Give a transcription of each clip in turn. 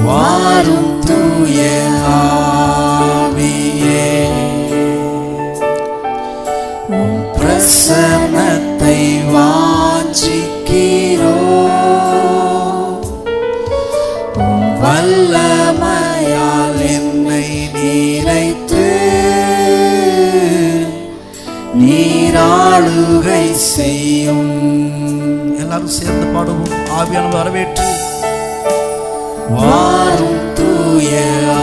வாரும் தூய ஆவியே உம் பிரசன்னத்தை வாஞ்சிக்கிறோ உம் வல்லமையால் என்னை நீரைத்து நீராளுகை செய்யும் எல்லாரும் சேர்ந்து பாடுவோம் ஆவியான வரவேற்று வாரும் தூய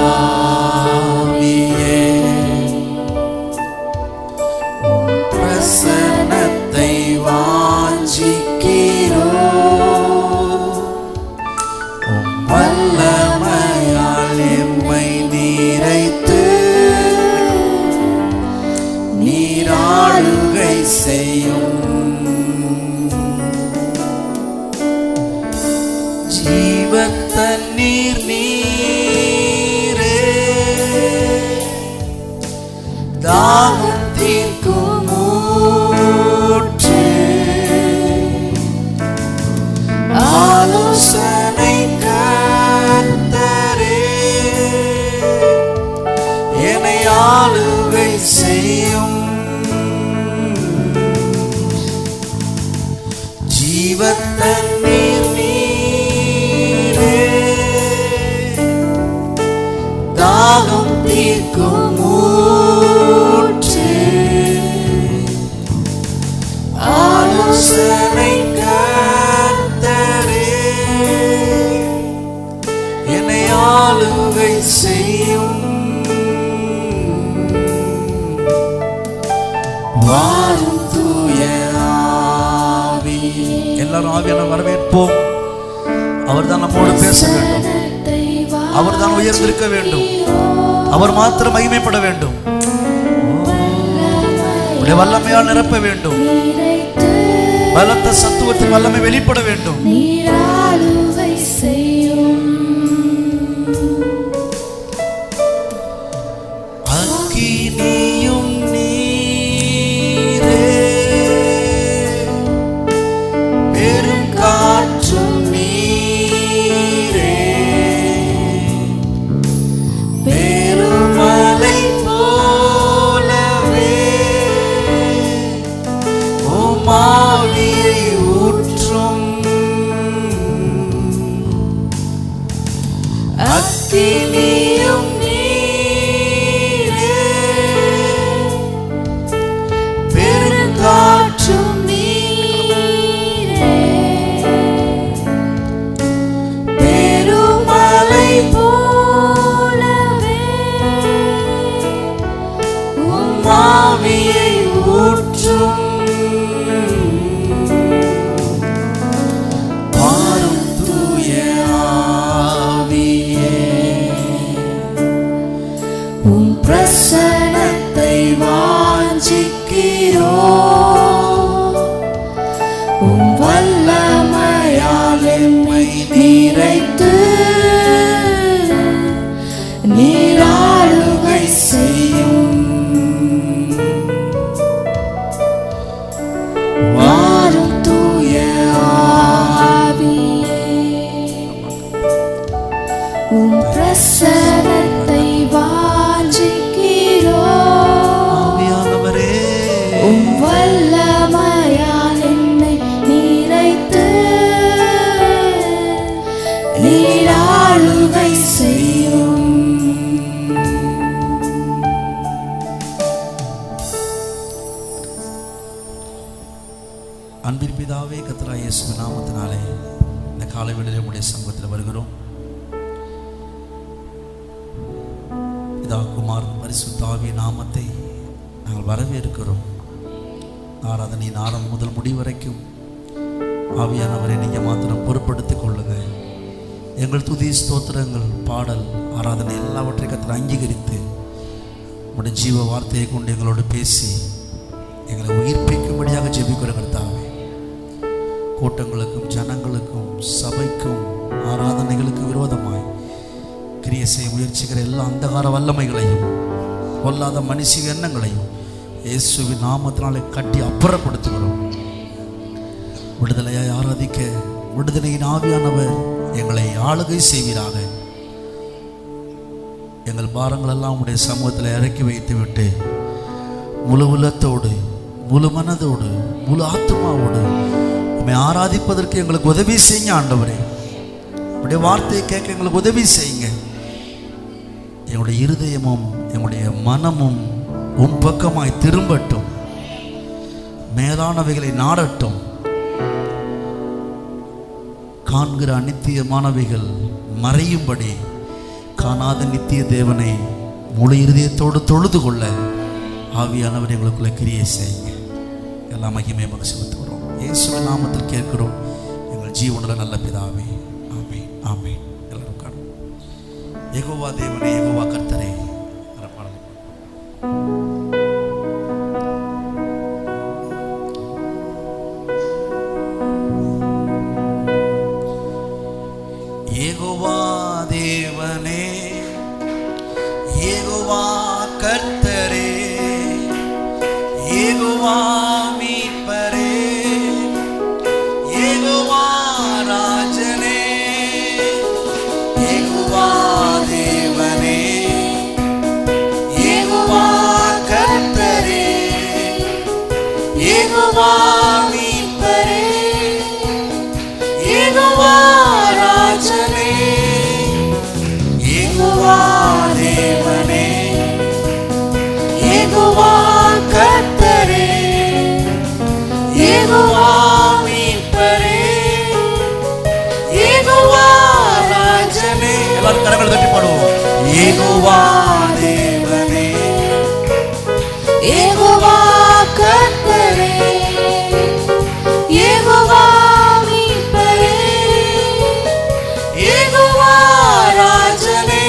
ஆவியே உம் பிரசன்னத்தை வாஞ்சிக்கிறோ உம் வல்லமையால் எம்மை நீரைத்து நீராளுகை செய்யும் ஜீவத்தண்ணீர் நீரே தாகம் தீர்க்கும் ஊற்று ஆலோசனை கர்த்தரே என்னை ஆளுகை செய்யும் ஜீவத்தண்ணீர் நீரே தாகம் தீர்க்கும் ஊற்று ஆலோசனை கர்த்தரே என்னை ஆளுகை செய்யும் வாரும் தூய ஆவியே எல்லாரும் ஆவியான வரவேற்போம் அவர்தான் நம்மோடு பேச வேண்டும் அவர்தான் உயர்ந்திருக்க வேண்டும் அவர் மாத்திரம் மகிமைப்பட வேண்டும் உடைய வல்லமையால் நிரப்ப வேண்டும் பலத்த சத்துவத்தின் வல்லமை வெளிப்பட வேண்டும் நீராளுகை செய்யும் அக்கினியும் நீரே பெரும் காற்றும் நீரே பெருமலை போலவே உமாவியை ஊற்றும் அக்கினியும் நீரே பெருங்காற்றும் நீரே பெருமலை போலவே உமாவியை ஊற்றும் வாரும் தூய ஆவியே உம் பிரசனத்தை வாஞ்சிக்கிறோ உம் வல்லமையால் எம்மை நீரைத்து நீராளுகை செய்யும் வாரும் தூய ஆவியே உம் பிரசனத்தை வாஞ்சிக்கிறோ ஆவியானவரே உம் வல்லமையால் என்னை நீரைத்து நீராளுகை செய்யும் அன்பின் பிதாவே கத்ரா இயேசு நாமத்தினாலே இந்த காலை வேளையிலே உடைய சமூகத்தில் வருகிறோம் பிதா குமார் பரிசுத்தாவிய நாமத்தை நாங்கள் வரவேற்கிறோம் ஆராதனையின் ஆரம்பம் முதல் முடி வரைக்கும் ஆவியானவரை நீங்கள் மாத்திரம் பொறுப்படுத்திக் கொள்ளுங்க எங்கள் துதி ஸ்தோத்திரங்கள் பாடல் ஆராதனை எல்லாவற்றையும் கத்திர அங்கீகரித்து உடைய ஜீவ வார்த்தையை கொண்டு எங்களோடு பேசி எங்களை உயிர்ப்பிக்கும்படியாக ஜெபிக்கிற கர்த்தாவே கூட்டங்களுக்கும் ஜனங்களுக்கும் சபைக்கும் ஆராதனைகளுக்கு விரோதமாய் கிரிய செய்ய முயற்சிக்கிற எல்லா அந்தகார வல்லமைகளையும் பொல்லாத மனுஷிக எண்ணங்களையும் இயேசுவின் நாமத்தினாலே கட்டி அப்புறப்படுத்துகிறோம் விடுதலையாய் ஆராதிக்க விடுதலையின் ஆவியானவர் எங்களை ஆளுகை செய்வீராக எங்கள் பாரங்களெல்லாம் உடைய சமூகத்தில் இறக்கி வைத்து விட்டு முழு உள்ளத்தோடு முழு மனதோடு முழு ஆத்மாவோடு உண்மை ஆராதிப்பதற்கு எங்களுக்கு உதவி செய்யுங்க ஆண்டவரே உடைய வார்த்தையை கேட்க எங்களுக்கு உதவி செய்யுங்க எங்களுடைய இருதயமும் எங்களுடைய மனமும் உன் பக்கமாய் திரும்பட்டும் மேலானவைகளை நாடட்டும் காண்கிற அநித்தியமானவைகள் மறையும்படி காணாத நித்திய தேவனை முழு இருதயத்தோடு தொழுது கொள்ள ஆவியானவர் எங்களுக்குள்ள கிரியை செய்யுங்க எல்லா மகிமை மனசுக்கு வரும் இயேசுவின் நாமத்தில் கேட்கிறோம் எங்கள் ஜீவனில் நல்ல பிதாவே ஆமே ஆமே எல்லாரும் காணும் எகோவா தேவனே எகோவா கர்த்தரே என்ற பாடல். ஏகோவா தேவனே ஏகோவா கர்த்தரே ஏகோவா மீட்பரே ஏகோவா ராஜனே ஏகோவா தேவனே ஏகோவா கர்த்தரே ஏகோவா மீட்பரே ஏகோவா ராஜனே ஏகோவா தேவனே ஏகோவா கர்த்தரே ஏகோவா மீட்பரே ஏகோவா ராஜனே எல்லாரும் கரங்கள் தட்டி பாடுவோம் ஏகோவா தேவனே ஏகோவா கர்த்தரே ஏகோவா மீட்பரே ஏகோவா ராஜனே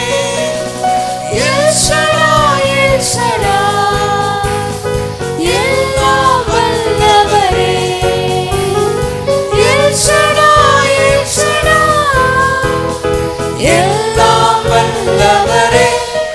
எல் ஷடாய், எல் ஷடாய், எல்லாம் வல்லவரே. எல் ஷடாய், எல் ஷடாய், எல்லாம் வல்லவரே.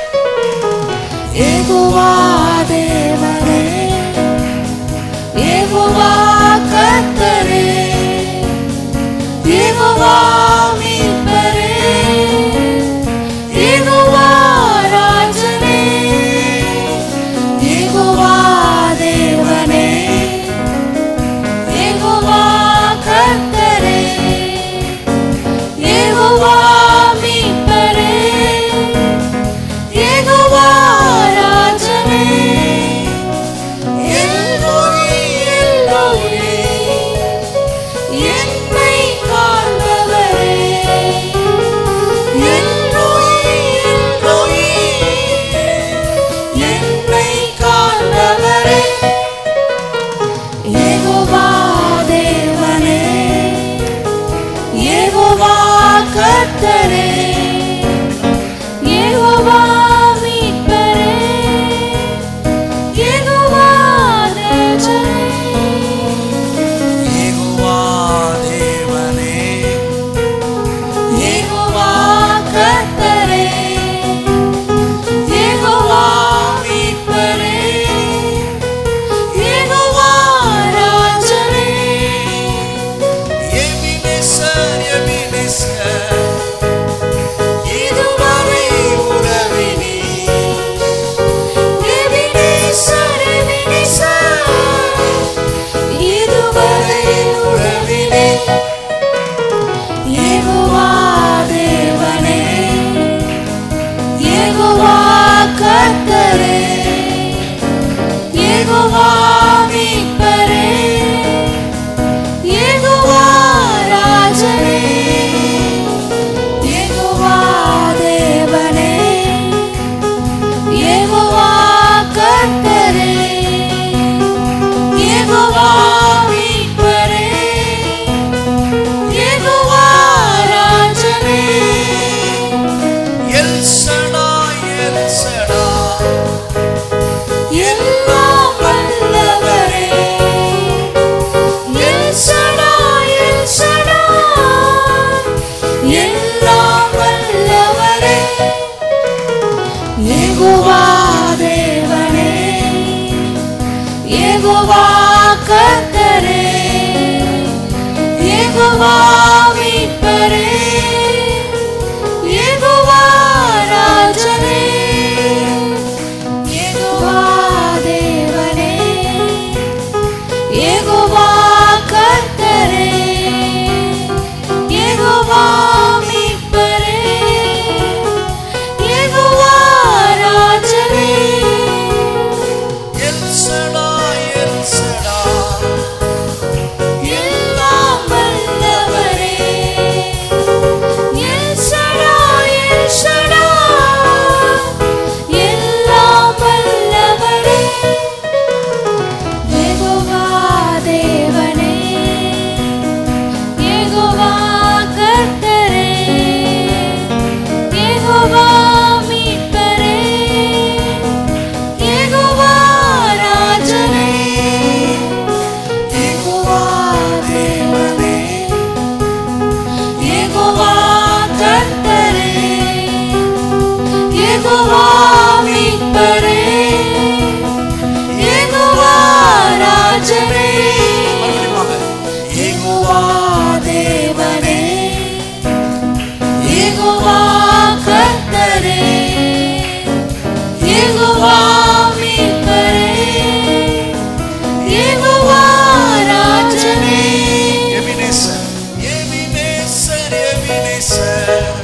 எபினேசர்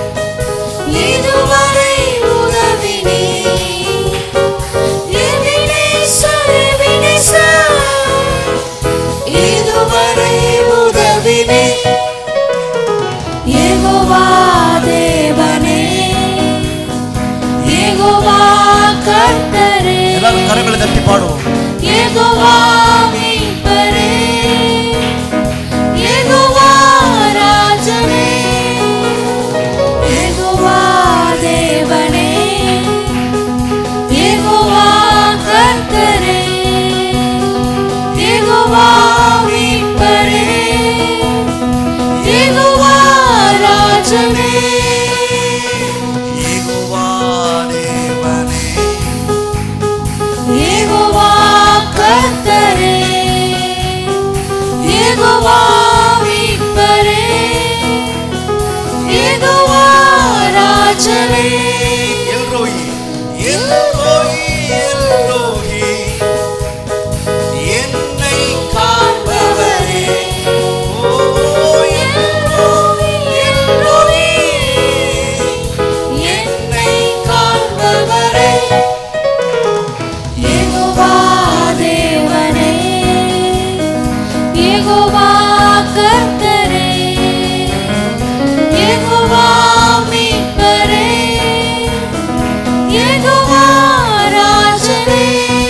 இதுவரை உதவினே எபினேசர் எபினேசர் இதுவரை உதவினே யெகோவா தேவனே யெகோவா கர்த்தரே எல்லாரும் கரங்களை தட்டி பாடுவோம் யெகோவா மீட்பரே யெகோவா ராஜனே யெகோவா தேவனே யெகோவா கர்த்தரே யெகோவா மீட்பரே யெகோவா ராஜனே யெகோவா தேவனே யெகோவா கர்த்தரே யெகோவா மீட்பரே யெகோவா ராஜனே எல்ரோயி எல்ரோயி எல்ரோயி என்னை காண்பவரே ஓ எல்ரோயி எல்ரோயி என்னை காண்பவரே யெகோவா தேவனே யெகோவா கர்த்தரே யெகோவா மீட்பரே யெகோவா ராஜனே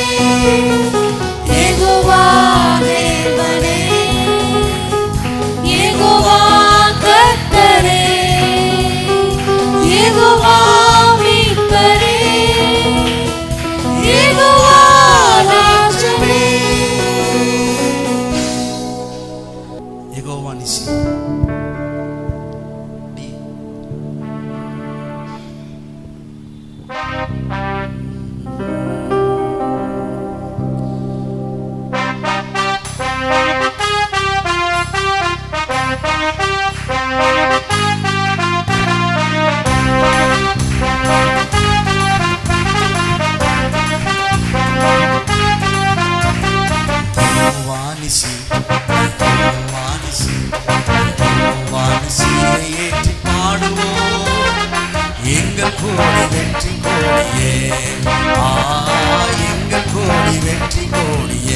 யெகோவா தேவனே யெகோவா கர்த்தரே யெகோவா மீட்பரே யெகோவா ராஜனே யெகோவா நிசி நீ வானிசி வானிசி வானிசியை ஏற்றி பாடுவோம் எங்கள் கோடி வெற்றி கோடியே ஆ எங்கள் கோடி வெற்றி கோடியே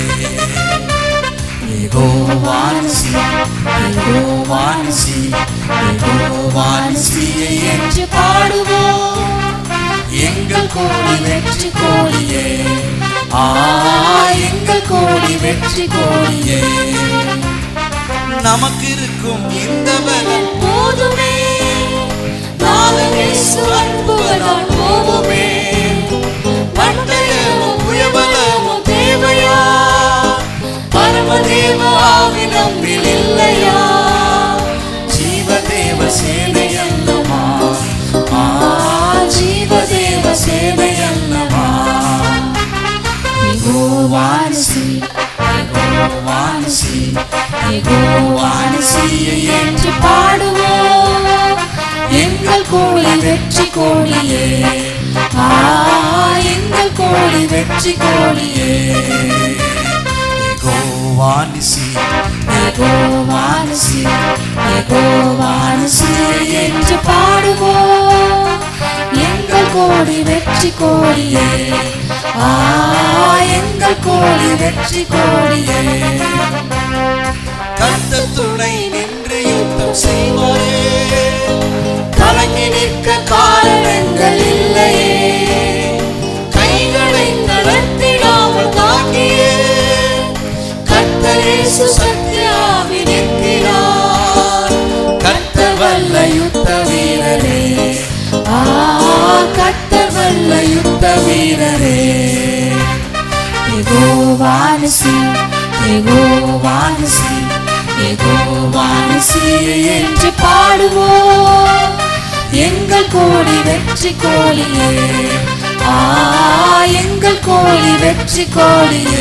ஏகோ வானிசி ஏகோ வானிசி ஏகோ வானிசியை ஏற்றி பாடுவோம் எங்கள் கோடி வெற்றி கோடியே ஆ எங்கள் கோடி வெற்றி கோடியே நமக்கு இருக்கும் இந்த பலன் போதுமே நாகவேசு அன்புகளால் போதுமே பட்டயமும் புயபலமும் தேவையா பரமதேவ ஆவி நம்மில் இல்லையா ஜீவதேவ சேனையல்லமா ஆ ஜீவதேவ சேவையல்லவா யெகோவானசி வானிசி யெகோவானசியை என்று பாடுவோம் எங்கள் கோடி வெற்றி கோடியே ஆ எங்கள் கோடி வெற்றி கோடியே ஏகோ வானிசி யெகோவானசி யெகோவானசியை என்று பாடுவோம் எங்கள் கோடி வெற்றி கோடியே ஆ எங்கள் கோடி வெற்றி கோடியே கத்த துணை நின்று யுத்தம் செய்வாரே கலங்கி நிற்க காரணங்கள் இல்லையே கைகளை நடத்திடாமல் தாங்கியே கர்த்தரேசு சத்யாவி நிற்கிறார் கர்த்தர் வல்ல யுத்த வீரரே ஆ கர்த்தர் வல்ல யுத்த வீரரே எகோவானசி எகோவானசி எகோவானசி என்று பாடுவோம் எங்கள் கோடி வெற்றி கோடியே ஆ எங்கள் கோடி வெற்றி கோடியே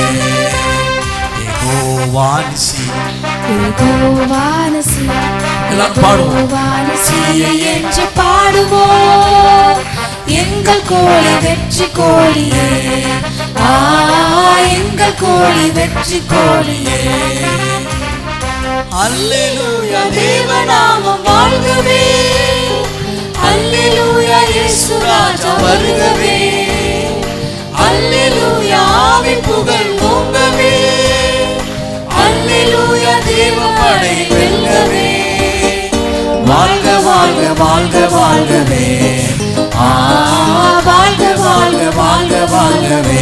ஏகோ வானிசி எகோவானசி எல்லாம் பாடுவோம். எகோவானசியை என்று பாடுவோம் எங்கள் கோடி வெற்றி கோடியே ஆ எங்கள் கோடி வெற்றி கோடியே அல்லேலூயா தேவநாமம் வாழ வாழ்கவே அல்லேலூயா இயேசு ராஜா வருகவே அல்லேலூயா ஆவி புகழ் ஓங்கவே அல்லேலூயா தேவ படை வெல்லவே வாழ்க வாழ்க வாழ்க வாழ்கவே ஆ வாழ்க வாழ்க வாழ்க வாழ்கவே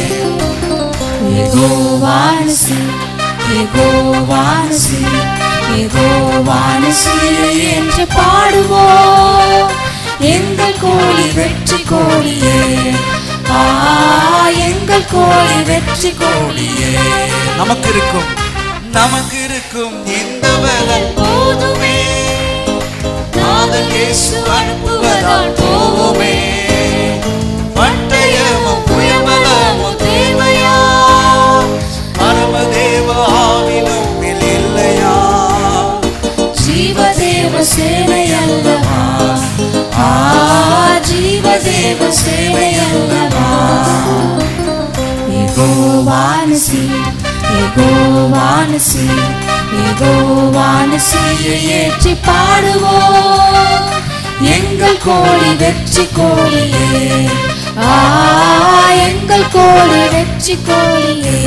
யெகோவானசி யெகோவானசி யெகோவானசி என்று பாடுவோம் எங்கள் கோழி வெற்றி கோழியே ஆ எங்கள் கோழி வெற்றி கோழியே நமக்கு இருக்கும் நமக்கு இருக்கும் இந்த பலன் போதுமே நாதன் இயேசு அனுப்புவதால் போவோமே பட்டயமும் புயபலமும் தேவையா பரமதேவ ஆவிலும் இல்லையா ஜீவதேவ சேனை அல்லவா ஆ ஜீவதேவ சேனை அல்லவா யெகோவானசி யெகோவானசி யெகோவானசியை ஏற்றி பாடுவோம் எங்கள் கோழி வெற்றி கோழியே ஆ எங்கள் கோழி வெற்றி கோழியே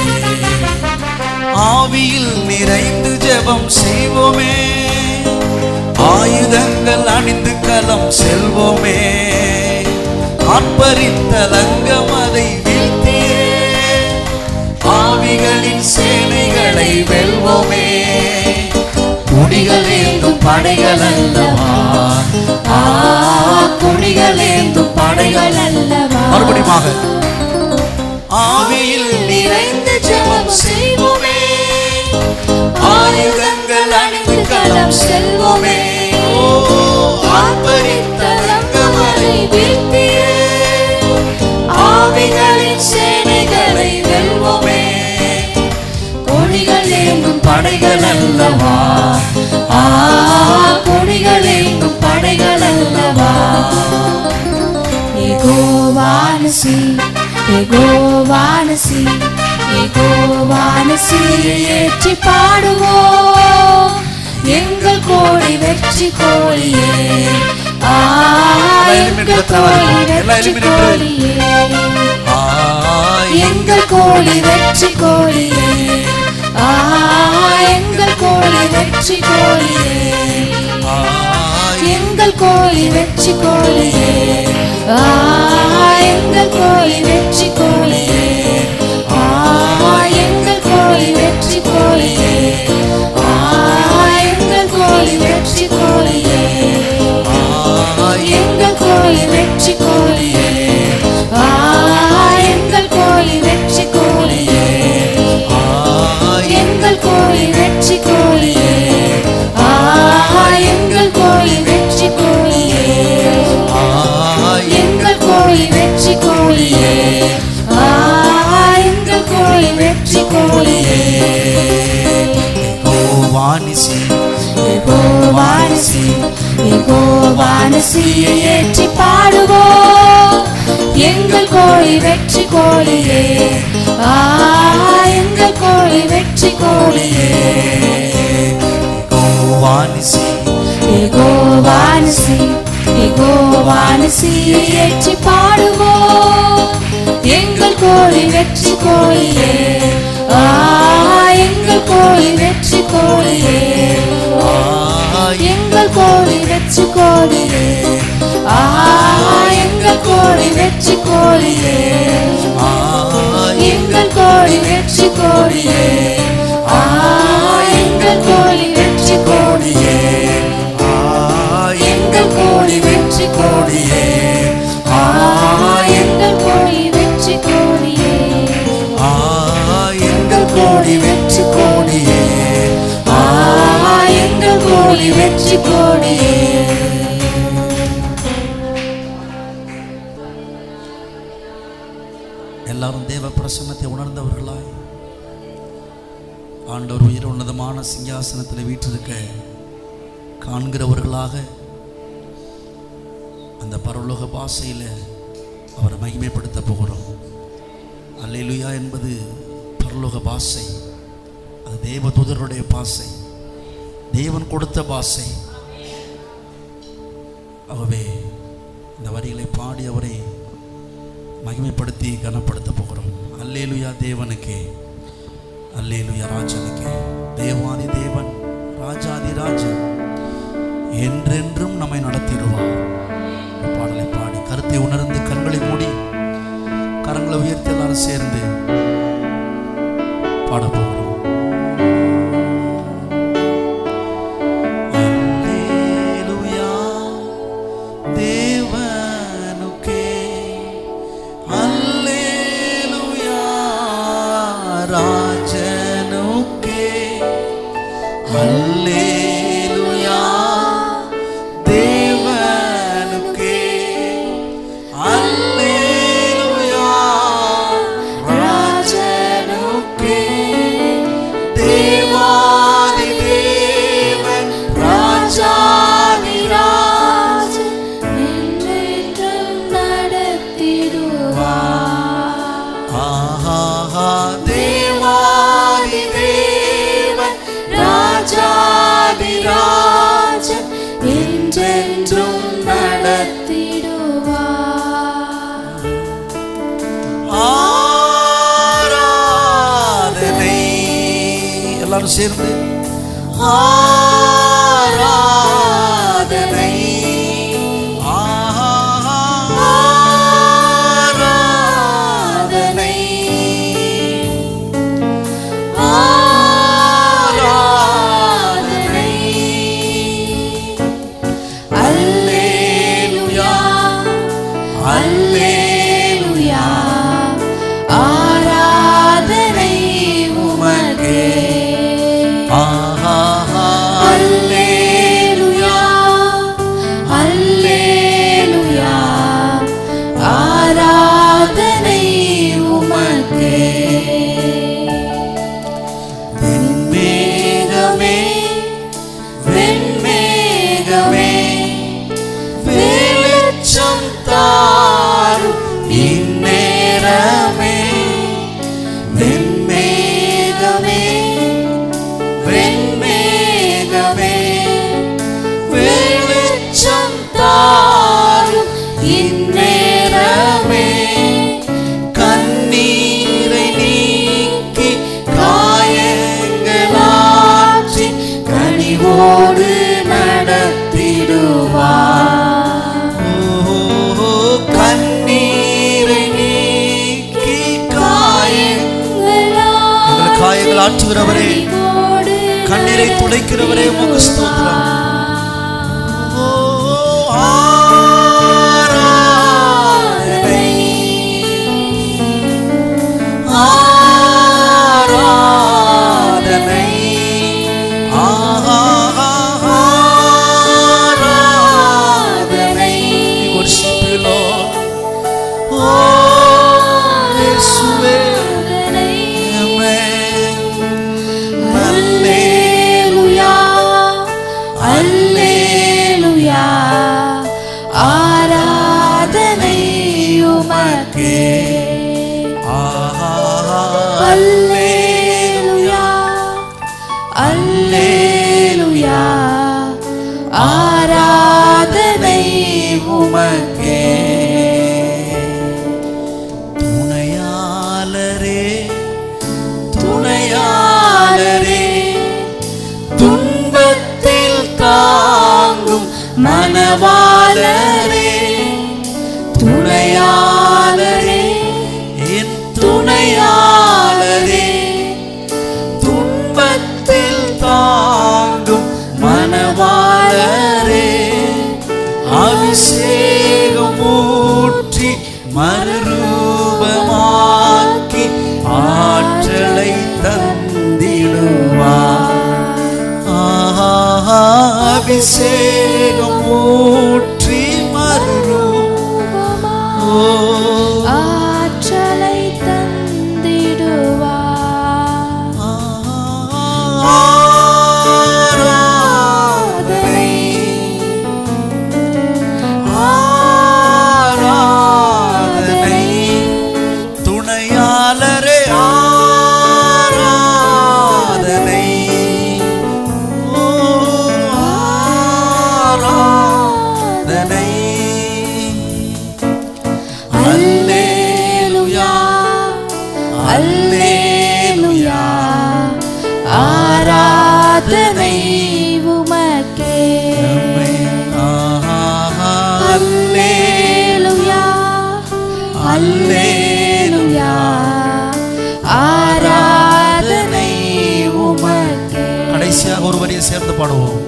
ஆவியில் நிறைந்து ஜெபம் செய்வோமே ஆயுதங்கள் அணிந்து களம் செல்வோமே ஆர்ப்பரித்த லங்கம் அதை வீழ்த்தியே ஆவிகளின் சேனைகளை வெல்வோமே குடிகள் ஏந்தும் படைகள் அல்லவா ஆ குடிகள் ஏந்தும் படைகள் அல்லவா மறுபடியுமாக ஆவியில் நிறைந்த ஜெபம் செய்வோமே ஆயுதங்கள் அணிந்து களம் செல்வோமே ஆர்ப்பரித்த ரங்கமலை வீழ்த்தியே ஆவிகளின் சேனைகளை வெல்வோமே கொடிகள் ஏந்தும் படைகள் அல்லவா ஆ கொடிகள் ஏந்தும் படைகள் அல்லவா யெகோவானசி யெகோவானசி யெகோவானசியை ஏற்றி பாடுவோம் எங்கள் கோடி வெற்றி கோழியே ஆ எங்கள் கோழி வெற்றி கோழியே எங்கள் கோழி வெற்றி கோழியே ஆ எங்கள் கோழி வெற்றி கோழியே எங்கள் கோழி வெற்றி கோழியே ஆ எங்கள் கோழி வெற்றி கோழியே ஆ எங்கள் கோழி வெற்றி கோழியே ஆ எங்கள் கோழி வெற்றி கோழியே எங்கள் கோழி வெற்றி கோழியே ஆ எங்கள் கோழி வெற்றி கோழியே எங்கள் கோழி வெற்றி கோழியே ஆ எங்கள் கோழி வெற்றி கோழியே எங்கள் கோழி வெற்றி கோழியே ஆ எங்கள் கோழி வெற்றி கோழியே வாணிசி யெகோவானசி யெகோவானசியை ஏற்றி பாடுவோம் எங்கள் கோழி வெற்றி கோழியே ஆ எங்கள் கோழி வெற்றி கோழியே வாணிசி யெகோவானசி யெகோவானசியை ஏற்றி பாடுவோம் எங்கள் கோழி வெற்றி கோழியே ஆ எங்கள் கோழி வெற்றி கோழியே எங்கள் கோழி வெற்றி கோழியே ஆ எங்கள் கோழி வெற்றி கோழியே எங்கள் கோழி வெற்றி கோழியே ஆ எங்கள் கோழி வெற்றி கோழியே எங்கள் கோழி வெற்றி கோழியே ஆ எங்கள் கோழி வெற்றி கோழியே எங்கள் கோழி வெற்றி கோழியே ஆ எங்கள் கோழி வெற்றி கோழியே எல்லாரும் தேவ பிரசன்னத்தை உணர்ந்தவர்களாய் ஆண்டவர் உயிர் உன்னதமான சிங்காசனத்தில் வீற்றிருக்க காண்கிறவர்களாக அந்த பரலோக பாசையில் அவரை மகிமைப்படுத்த போகிறோம் அல்லேலுயா என்பது பரலோக பாசை அது தேவதூதருடைய பாசை தேவன் கொடுத்த பாசை ஆகவே இந்த வரிகளை பாடி அவரை மகிமைப்படுத்தி கனப்படுத்த போகிறோம் அல்லேலுயா தேவனுக்கே அல்லேலுயா ராஜனுக்கே தேவாதி தேவன் ராஜாதி ராஜன் என்றென்றும் நம்மை நடத்திடுவார் இந்த பாடலை பாடி கருத்தை உணர்ந்து கண்களை மூடி கரங்களை உயர்த்தி எல்லாரும் சேர்ந்து பாட போகிறோம் அல்லேலூயா தேவனுக்கே அல்லேலூயா ராஜனுக்கே அல்லேலூயா தேவனுக்கே அல்லேலூயா ராஜனுக்கே தேவாதி தேவன் ராஜாதி ராஜன் என்றென்றும் நடத்திடுவார் ஆஹா தேவாதி தேவன் ராஜாதி ராஜன் என்றென்றும் நடத்திடுவார் ஆராதனை எல்லாரும் சேர்ந்து ஆராதனை ஆராதனை ஆராதனை அல்லேலூயா அல்லேலூயா ஆராதனை உமக்கே ஆஹா அல்லேலூயா அல்லேலூயா ஆராதனை உமக்கே வெண்மேகமே வெண்மேகமே வெளிச்சம் தாரும் இந்நேரமே வெண்மேகமே வெண்மேகமே வெளிச்சம் தாரும் இந்நேரமே கண்ணீரை நீக்கி காயங்களாற்றி கனிவோடு நடத்திடுவார் ஓ, கண்ணீரை நீக்கி காயங்கள் காயங்கள் ஆற்றுகிறவரே கண்ணீரை துடைக்கிறவரே உமக்கு ஸ்தோத்திரம் ஓ, ஆராதனை ஆராதனை ஆராதனை worship you Lord ஓ இயேசுவே ஆமென் அல்லேலூயா அல்லேலூயா ஆராதனை உமக்கே அல்லேலூயா அல்லேலூயா ஆராதனை உமக்கே துணையாளரே துணையாளரே துன்பத்தில் தாங்கும் மனவாளரே துணையாளரே என் துணையாளரே துன்பத்தில் தாங்கும் மனவாளரே அபிஷேகம் ஊற்றி மறுரூபமாக்கி ஆற்றலை தந்திடுவார் ஆஹா, அபிஷேகம் ஊற்றி மறுரூபம் ஓ ஆற்றலை தந்திடுவார் ஆராதனை ஆராதனை துணையாளரே ஆராதனை ஓ ஆராதனை ஆராதனை அல்லேலூயா அல்லேலூயா ஆராதனை உமக்கே ஆஹா, அல்லேலூயா அல்லேலூயா ஆராதனை உமக்கே கடைசியாக ஒரு வரியை சேர்ந்து பாடுவோம்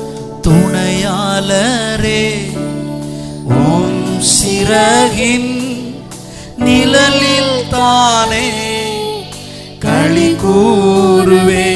துணையாளரே உம் சிறகின் நிழலில் தானே களி கூறுவே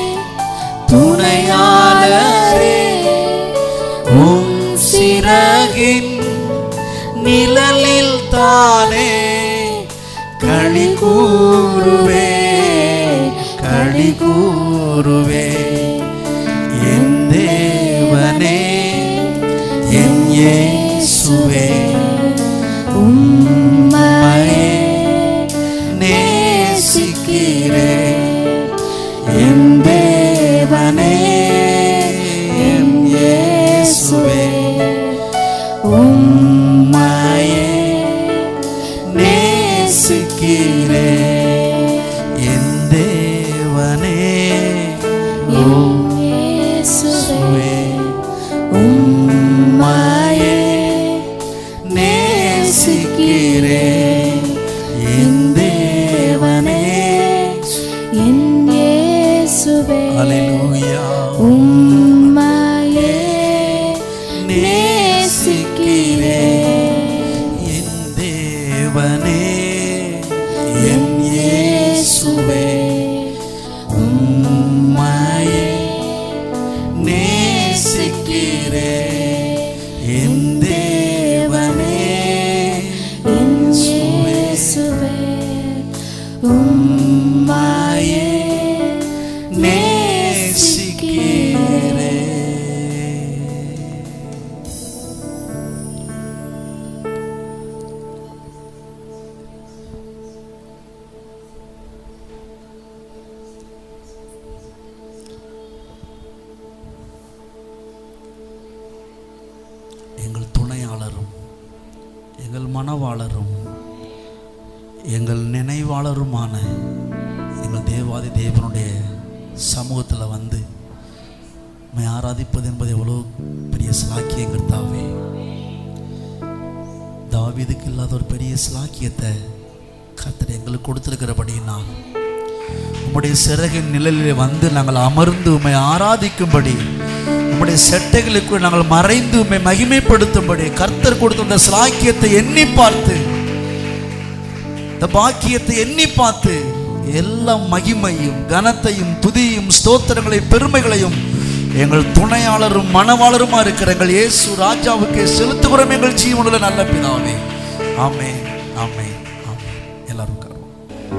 துணையாளரே உம் சிறகின் நிழலில் தானே களி கூறுவே களி கூறுவே என் தேவனே என் இயேசுவே உம்மையே நேசிக்கிறேன் என் தேவனே என் இயேசுவே உம்மையே நேசிக்கிறேன் என் தேவனே இயேசுவே உம்மையே நேசிக்கிறேன் என் தேவனே என் இயேசுவே அல்லேலூயா உம்மையே நேசிக்கிறேன் என் தேவனே என் இயேசுவே உம்மையே நேசிக்கிறேன் என் தேவனே என் இயேசுவே உம்மையே நேசிக்கிறேன் எங்கள் துணையாளரும் எங்கள் மனவாளரும் எங்கள் நினைவாளருமான எங்கள் தேவாதி தேவனுடைய சமூகத்தில் வந்து உம்மை ஆராதிப்பது என்பது எவ்வளோ பெரிய சிலாக்கியம் கர்த்தாவே தாவீதுக்கு இல்லாத ஒரு பெரிய சிலாக்கியத்தை கர்த்தர் எங்களுக்கு கொடுத்திருக்கிறபடினால் உம்முடைய சிறகின் நிழலிலே வந்து நாங்கள் அமர்ந்து உம்மை ஆராதிக்கும்படி உம்முடைய செட்டைகளுக்குள் நாங்கள் மறைந்து உம்மை மகிமைப்படுத்தும்படி கர்த்தர் கொடுத்த அந்த சிலாக்கியத்தை எண்ணி பார்த்து இந்த பாக்கியத்தை எண்ணி பார்த்து எல்லா மகிமையும் கனத்தையும் துதியும் ஸ்தோத்திரங்களையும் பெருமைகளையும் எங்கள் துணையாளரும் மனவாளருமா இருக்கிற எங்கள் இயேசு ராஜாவுக்கு செலுத்துகிறோம் எங்கள் ஜீவனுள்ள நல்ல பிதாவே ஆமே ஆமே ஆமே எல்லாரும் உட்காருவோம்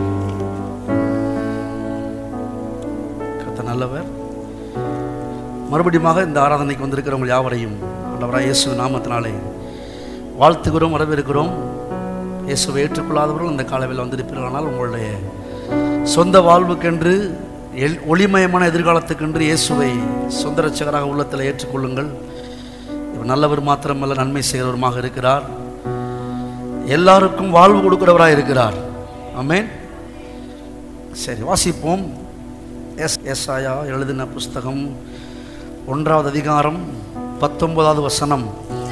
கர்த்தர் நல்லவர் மறுபடியுமாக இந்த ஆராதனைக்கு வந்திருக்கிறவங்க யாவரையும் ஆண்டவராக இயேசு நாமத்தினாலே வாழ்த்துகிறோம் வரவேற்கிறோம் இயேசுவை ஏற்றுக்கொள்ளாதவர்கள் இந்த காலவில் வந்திருப்பீர்களானால் உங்களுடைய சொந்த வாழ்வுக்கென்று எல் ஒளிமயமான எதிர்காலத்துக்கென்று இயேசுவை சொந்த ரட்சகராக உள்ளத்தில் ஏற்றுக்கொள்ளுங்கள் இவர் நல்லவர் மாத்திரமல்ல நன்மை செய்கிறவருமாக இருக்கிறார் எல்லாருக்கும் வாழ்வு கொடுக்கிறவராக இருக்கிறார் ஆமென் சரி வாசிப்போம் எஸ் எஸ்ஆயா எழுதின புஸ்தகம் ஒன்றாவது அதிகாரம் பத்தொன்பதாவது வசனம்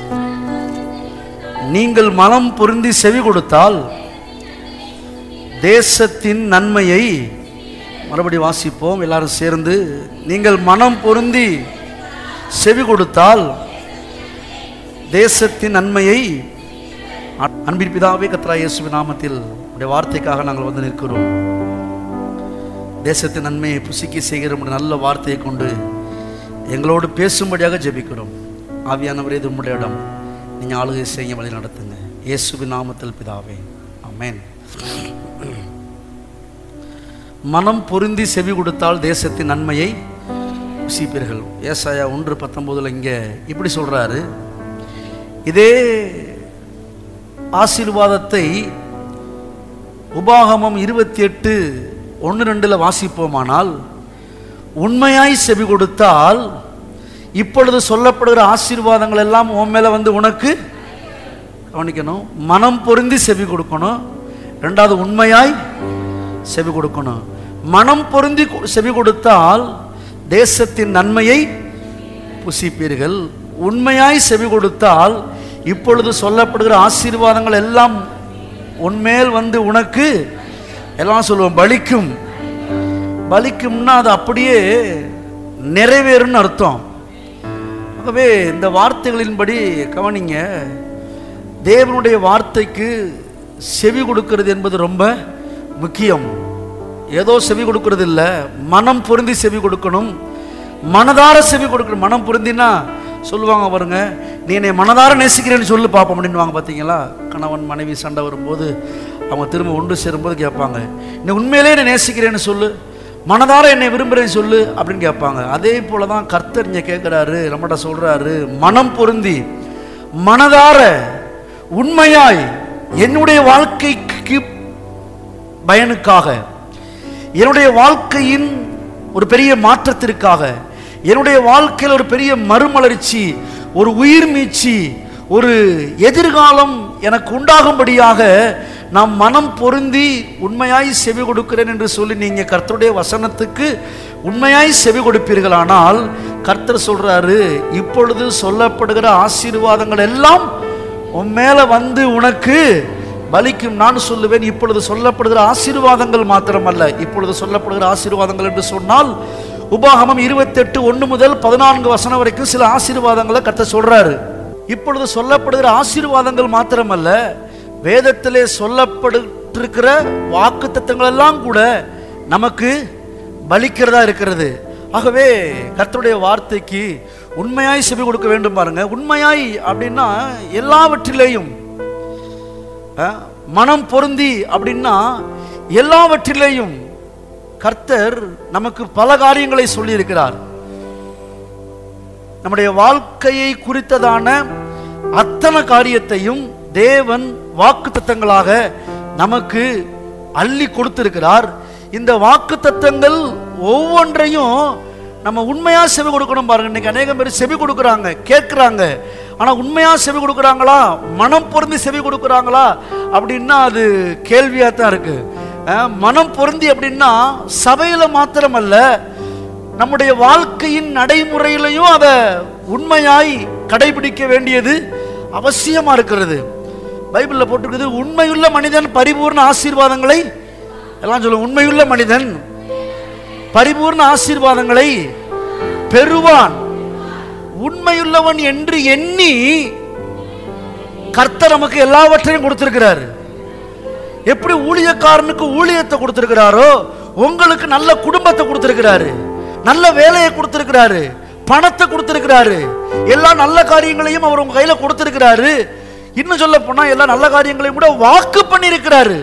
நீங்கள் மனம் பொருந்தி செவி கொடுத்தால் தேசத்தின் நன்மையை மறுபடி வாசிப்போம் எல்லாரும் சேர்ந்து நீங்கள் மனம் பொருந்தி செவி கொடுத்தால் தேசத்தின் நன்மையை அ- அன்பின் பிதாவே கத்ரா இயேசுவின் நாமத்தில் உடைய வார்த்தைக்காக நாங்கள் வந்து நிற்கிறோம் தேசத்தின் நன்மையை புசிக்க செய்கிற உம்முடைய நல்ல வார்த்தையை கொண்டு எங்களோடு பேசும்படியாக ஜெபிக்கிறோம் ஆவியானவரே இது உம்முடைய இடம் நீங்கள் ஆளுகை செய்ய வழி நடத்துங்க இயேசுவின் நாமத்தில் பிதாவே ஆமென் மனம் பொருந்தி செவி கொடுத்தால் தேசத்தின் நன்மையை புசிப்பீர்கள் ஏசாயா ஒன்று பத்தொம்போதில் இங்கே இப்படி சொல்றாரு இதே ஆசீர்வாதத்தை உபாகமம் இருபத்தி எட்டு ஒன்று ரெண்டில் வாசிப்போமானால் உண்மையாய் செவி கொடுத்தால் இப்பொழுது சொல்லப்படுகிற ஆசீர்வாதங்கள் எல்லாம் உன் மேல வந்து உனக்கு கவனிக்கணும் மனம் பொருந்தி செவி கொடுக்கணும் ரெண்டாவது உண்மையாய் செவி கொடுக்கணும் மனம் பொருந்தி கொ- செவி கொடுத்தால் தேசத்தின் நன்மையை புசிப்பீர்கள் உண்மையாய் செவி கொடுத்தால் இப்பொழுது சொல்லப்படுகிற ஆசீர்வாதங்கள் எல்லாம் உன்மேல் வந்து உனக்கு எல்லாம் சொல்லுவோம் பலிக்கும் பலிக்கும்னா அது அப்படியே நிறைவேறும்னு அர்த்தம் ஆகவே இந்த வார்த்தைகளின்படி கவனிங்க தேவனுடைய வார்த்தைக்கு செவி கொடுக்கிறது என்பது ரொம்ப முக்கியம் ஏதோ செவி கொடுக்கிறது இல்லை மனம் பொருந்தி செவி கொடுக்கணும் மனதார செவி கொடுக்கணும் மனம் பொருந்தினா சொல்லுவாங்க பாருங்க நீ என்னை மனதார நேசிக்கிறேன்னு சொல்லு பார்ப்போம் அப்படின்னுவாங்க பார்த்தீங்களா கணவன் மனைவி சண்டை வரும்போது அவங்க திரும்ப ஒன்று சேரும்போது கேட்பாங்க நீ உண்மையிலே என்னை நேசிக்கிறேன்னு சொல்லு மனதார என்னை விரும்புகிறேன்னு சொல்லு அப்படின்னு கேட்பாங்க அதே போல தான் கர்த்தர் இங்கே கேட்குறாரு நம்மகிட்ட சொல்கிறாரு மனம் பொருந்தி மனதார உண்மையாய் என்னுடைய வாழ்க்கைக்கு பயனுக்காக என்னுடைய வாழ்க்கையின் ஒரு பெரிய மாற்றத்திற்காக என்னுடைய வாழ்க்கையில் ஒரு பெரிய மறுமலர்ச்சி ஒரு உயிர் மீட்சி ஒரு எதிர்காலம் எனக்கு உண்டாகும்படியாக நாம் மனம் பொருந்தி உண்மையாய் செவி கொடுக்கிறேன் என்று சொல்லி நீங்க கர்த்தருடைய வசனத்துக்கு உண்மையாய் செவி கொடுப்பீர்களானால் கர்த்தர் சொல்றாரு இப்பொழுது சொல்லப்படுகிற ஆசீர்வாதங்கள் எல்லாம் உன் மேல வந்து உனக்கு பலிக்கும் நான் சொல்லுவேன் இப்பொழுது சொல்லப்படுகிற ஆசீர்வாதங்கள் மாத்திரமல்ல இப்பொழுது சொல்லப்படுகிற ஆசீர்வாதங்கள் என்று சொன்னால் உபாகமம் இருபத்தெட்டு ஒன்று முதல் பதினான்கு வசனம் வரைக்கும் சில ஆசீர்வாதங்களை கத்த சொல்றாரு இப்பொழுது சொல்லப்படுகிற ஆசீர்வாதங்கள் மாத்திரமல்ல வேதத்திலே சொல்லப்பட்டிருக்கிற வாக்கு எல்லாம் கூட நமக்கு பலிக்கிறதா இருக்கிறது ஆகவே கர்த்தருடைய வார்த்தைக்கு உண்மையாய் செவி கொடுக்க வேண்டும் பாருங்க உண்மையாய் அப்படின்னா எல்லாவற்றிலேயும் அஹ், மனம் பொருந்தி அப்படின்னா எல்லாவற்றிலேயும் கர்த்தர் நமக்கு பல காரியங்களை சொல்லியிருக்கிறார் நம்முடைய வாழ்க்கையை குறித்ததான அத்தனை காரியத்தையும் தேவன் வாக்குத்தத்தங்களாக நமக்கு அள்ளி கொடுத்திருக்கிறார் இந்த வாக்குத்தத்தங்கள் ஒவ்வொன்றையும் நம்ம உண்மையா செவி கொடுக்கணும் பாருங்க இன்னைக்கு அநேகம் பேர் செவி கொடுக்குறாங்க கேட்குறாங்க ஆனா உண்மையா செவி கொடுக்குறாங்களா மனம் பொருந்தி செவி கொடுக்குறாங்களா அப்படின்னா அது கேள்வியா தான் இருக்கு அஹ், மனம் பொருந்தி அப்படின்னா சபையில மாத்திரமல்ல நம்முடைய வாழ்க்கையின் நடைமுறையிலையும் அதை உண்மையாய் கடைபிடிக்க வேண்டியது அவசியமா இருக்கிறது பைபிளில் போட்டிருக்குது உண்மையுள்ள மனிதன் பரிபூர்ண ஆசீர்வாதங்களை எல்லாம் சொல்லுவோம் உண்மையுள்ள மனிதன் பரிபூர்ண ஆசீர்வாதங்களை பெறுவான் உண்மையுள்ளவன் என்று எண்ணி கர்த்தர் நமக்கு எல்லாவற்றையும் கொடுத்திருக்கிறாரு எப்படி ஊழியக்காரனுக்கு ஊழியத்தை கொடுத்திருக்கிறாரோ உங்களுக்கு நல்ல குடும்பத்தை கொடுத்திருக்கிறாரு நல்ல வேலையை கொடுத்திருக்கிறாரு பணத்தை கொடுத்திருக்கிறாரு எல்லா நல்ல காரியங்களையும் அவர் உங்க கையில கொடுத்திருக்கிறாரு இன்னும் சொல்ல போனா எல்லா நல்ல காரியங்களையும் கூட வாக்கு பண்ணியிருக்கிறாரு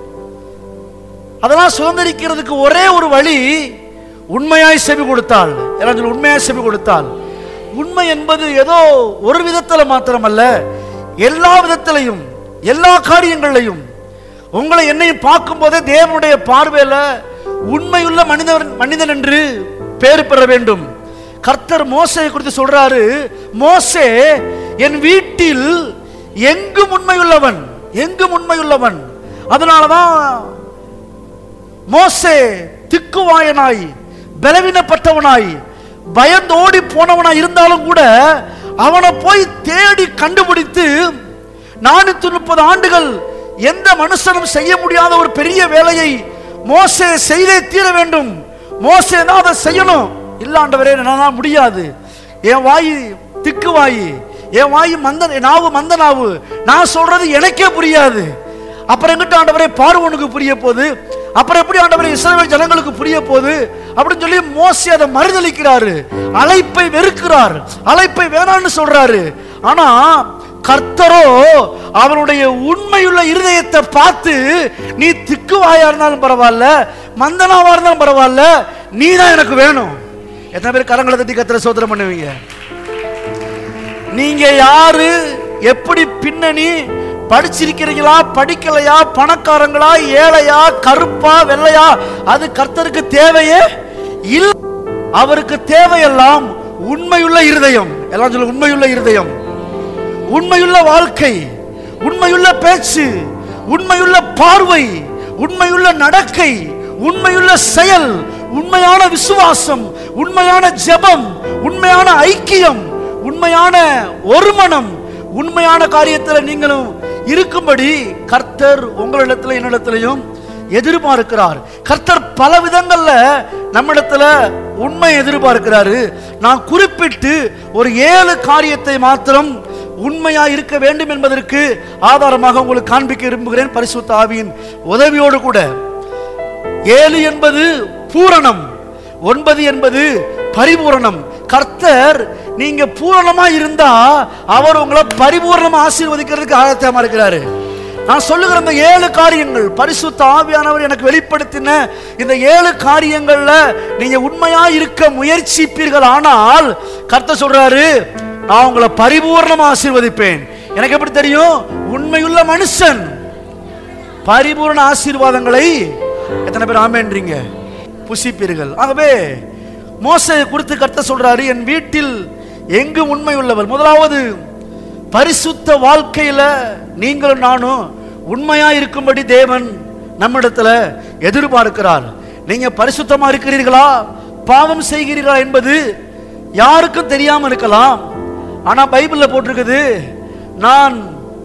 அதெல்லாம் சுதந்திரிக்கிறதுக்கு ஒரே ஒரு வழி உண்மையாய் செவி கொடுத்தால் எல்லாம் சொல்லு, உண்மையாய் செவி கொடுத்தால் உண்மை என்பது ஏதோ ஒரு விதத்துல மாத்திரமல்ல எல்லா விதத்திலையும் எல்லா காரியங்களையும் உங்களை என்னையும் பார்க்கும் போதே தேவனுடைய பார்வையில உண்மையுள்ள மனிதன் மனிதன் என்று பேர் பெற வேண்டும் கர்த்தர் மோசையை குறித்து சொல்றாரு மோசே என் வீட்டில் எங்கும் உண்மையுள்ளவன் எங்கும் உண்மையுள்ளவன் அதனாலதான் மோசே திக்குவாயனாய் பலவீனப்பட்டவனாய் பயந்தோடி போனவனாய் இருந்தாலும் கூட அவனை போய் தேடி கண்டுபிடித்து நானூத்தி முப்பது ஆண்டுகள் எந்த மனுஷனும் செய்ய முடியாத ஒரு பெரிய வேலையை மோசே செய்தே தீர வேண்டும் மோசே தான் அதை செய்யணும் இல்லாண்டவரே என்னால முடியாது என் வாய் திக்கு வாய் என் வாய் மந்த என் நாவு மந்த நாவு நான் சொல்றது எனக்கே புரியாது அப்புறம் எங்கிட்ட ஆண்டவரே பார்வனுக்கு புரிய போகுது அப்புறம் எப்படி ஆண்டவரே இஸ்ரவேல் ஜனங்களுக்கு புரிய போகுது அப்படின்னு சொல்லி மோசி அதை மறுதளிக்கிறாரு அழைப்பை வெறுக்கிறார் அழைப்பை வேணான்னு சொல்றாரு ஆனா கர்த்தரோ அவனுடைய உண்மையுள்ள இருதயத்தை பார்த்து நீ திக்குவாயா இருந்தாலும் பரவாயில்ல மந்தனாவா இருந்தாலும் பரவாயில்ல நீ தான் எனக்கு வேணும் எத்தனை பேர் கரங்களை தட்டி கத்திர சோதனை பண்ணுவீங்க நீங்க யாரு எப்படி பின்னணி படிச்சிருக்கிறீங்களா படிக்கலையா பணக்காரங்களா ஏழையா கருப்பா வெள்ளையா அது கர்த்தருக்கு தேவையே இல்ல அவருக்கு தேவையெல்லாம் உண்மையுள்ள இருதயம் எல்லாம் சொல்ல உண்மையுள்ள இருதயம் உண்மையுள்ள வாழ்க்கை உண்மையுள்ள பேச்சு உண்மையுள்ள பார்வை உண்மையுள்ள நடக்கை உண்மையுள்ள செயல் உண்மையான விசுவாசம் உண்மையான ஜெபம் உண்மையான ஐக்கியம் உண்மையான ஒருமனம் உண்மையான காரியத்தில் நீங்களும் இருக்கும்படி கர்த்தர் உங்களிடத்துல என்னிடத்திலையும் எதிர்பார்க்கிறார் கர்த்தர் பல விதங்கள்ல நம்மிடத்துல உண்மை எதிர்பார்க்கிறாரு நான் குறிப்பிட்டு ஒரு ஏழு காரியத்தை மாத்திரம் உண்மையா இருக்க வேண்டும் என்பதற்கு ஆதாரமாக உங்களுக்கு காண்பிக்க விரும்புகிறேன் பரிசுத்த ஆவியின் உதவியோடு கூட ஏழு என்பது பூரணம் ஒன்பது என்பது பரிபூரணம் கர்த்தர் நீங்க பூரணமா இருந்தா அவர் உங்களை பரிபூரணமா ஆசீர்வதிக்கிறதுக்கு ஆயத்தமா இருக்கிறாரு நான் சொல்லுகிற இந்த ஏழு காரியங்கள் பரிசுத்த ஆவியானவர் எனக்கு வெளிப்படுத்தின இந்த ஏழு காரியங்கள்ல நீங்க உண்மையா இருக்க முயற்சிப்பீர்கள் ஆனால் கர்த்தர் சொல்றாரு நான் உங்களை பரிபூர்ணமா ஆசீர்வதிப்பேன் எனக்கு எப்படி தெரியும் உண்மையுள்ள மனுஷன் பரிபூர்ண ஆசீர்வாதங்களை எத்தனை பேர் ஆமேன்றீங்க புசிப்பீர்கள் ஆகவே மோசையை குறித்து கர்த்த சொல்றாரு என் வீட்டில் எங்கு உண்மை உள்ளவர் முதலாவது பரிசுத்த வாழ்க்கையில நீங்களும் நானும் உண்மையா இருக்கும்படி தேவன் நம்மிடத்துல எதிர்பார்க்கிறார் நீங்க பரிசுத்தமா இருக்கிறீர்களா பாவம் செய்கிறீர்களா என்பது யாருக்கும் தெரியாம இருக்கலாம் ஆனா பைபிள்ல போட்டிருக்குது நான்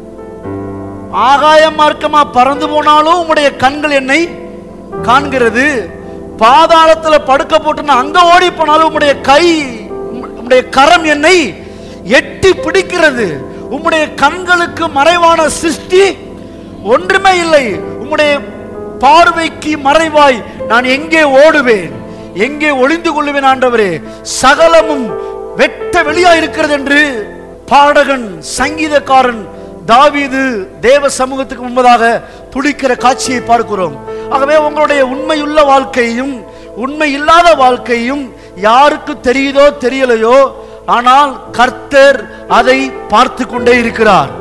ஆகாய மார்க்கமா பறந்து போனாலும் உம்முடைய கண்கள் என்னை காண்கிறது பாதாளத்துல படுக்க போட்டு நான் அங்க ஓடி போனாலும் உம்முடைய கை உம்- உம்முடைய கரம் என்னை எட்டி பிடிக்கிறது உம்முடைய கண்களுக்கு மறைவான சிருஷ்டி ஒன்றுமே இல்லை உம்முடைய பார்வைக்கு மறைவாய் நான் எங்கே ஓடுவேன் எங்கே ஒளிந்து கொள்ளுவேன் ஆண்டவரே சகலமும் வெட்ட வெளியா இருக்கிறது என்று பாடகன் சங்கீதக்காரன் தாவீது தேவ சமூகத்துக்கு முன்பதாக துடிக்கிற காட்சியை பார்க்கிறோம் ஆகவே உங்களுடைய உண்மையுள்ள வாழ்க்கையும் உண்மை இல்லாத வாழ்க்கையும் யாருக்கு தெரியுதோ தெரியலையோ ஆனால் கர்த்தர் அதை பார்த்து கொண்டே இருக்கிறார்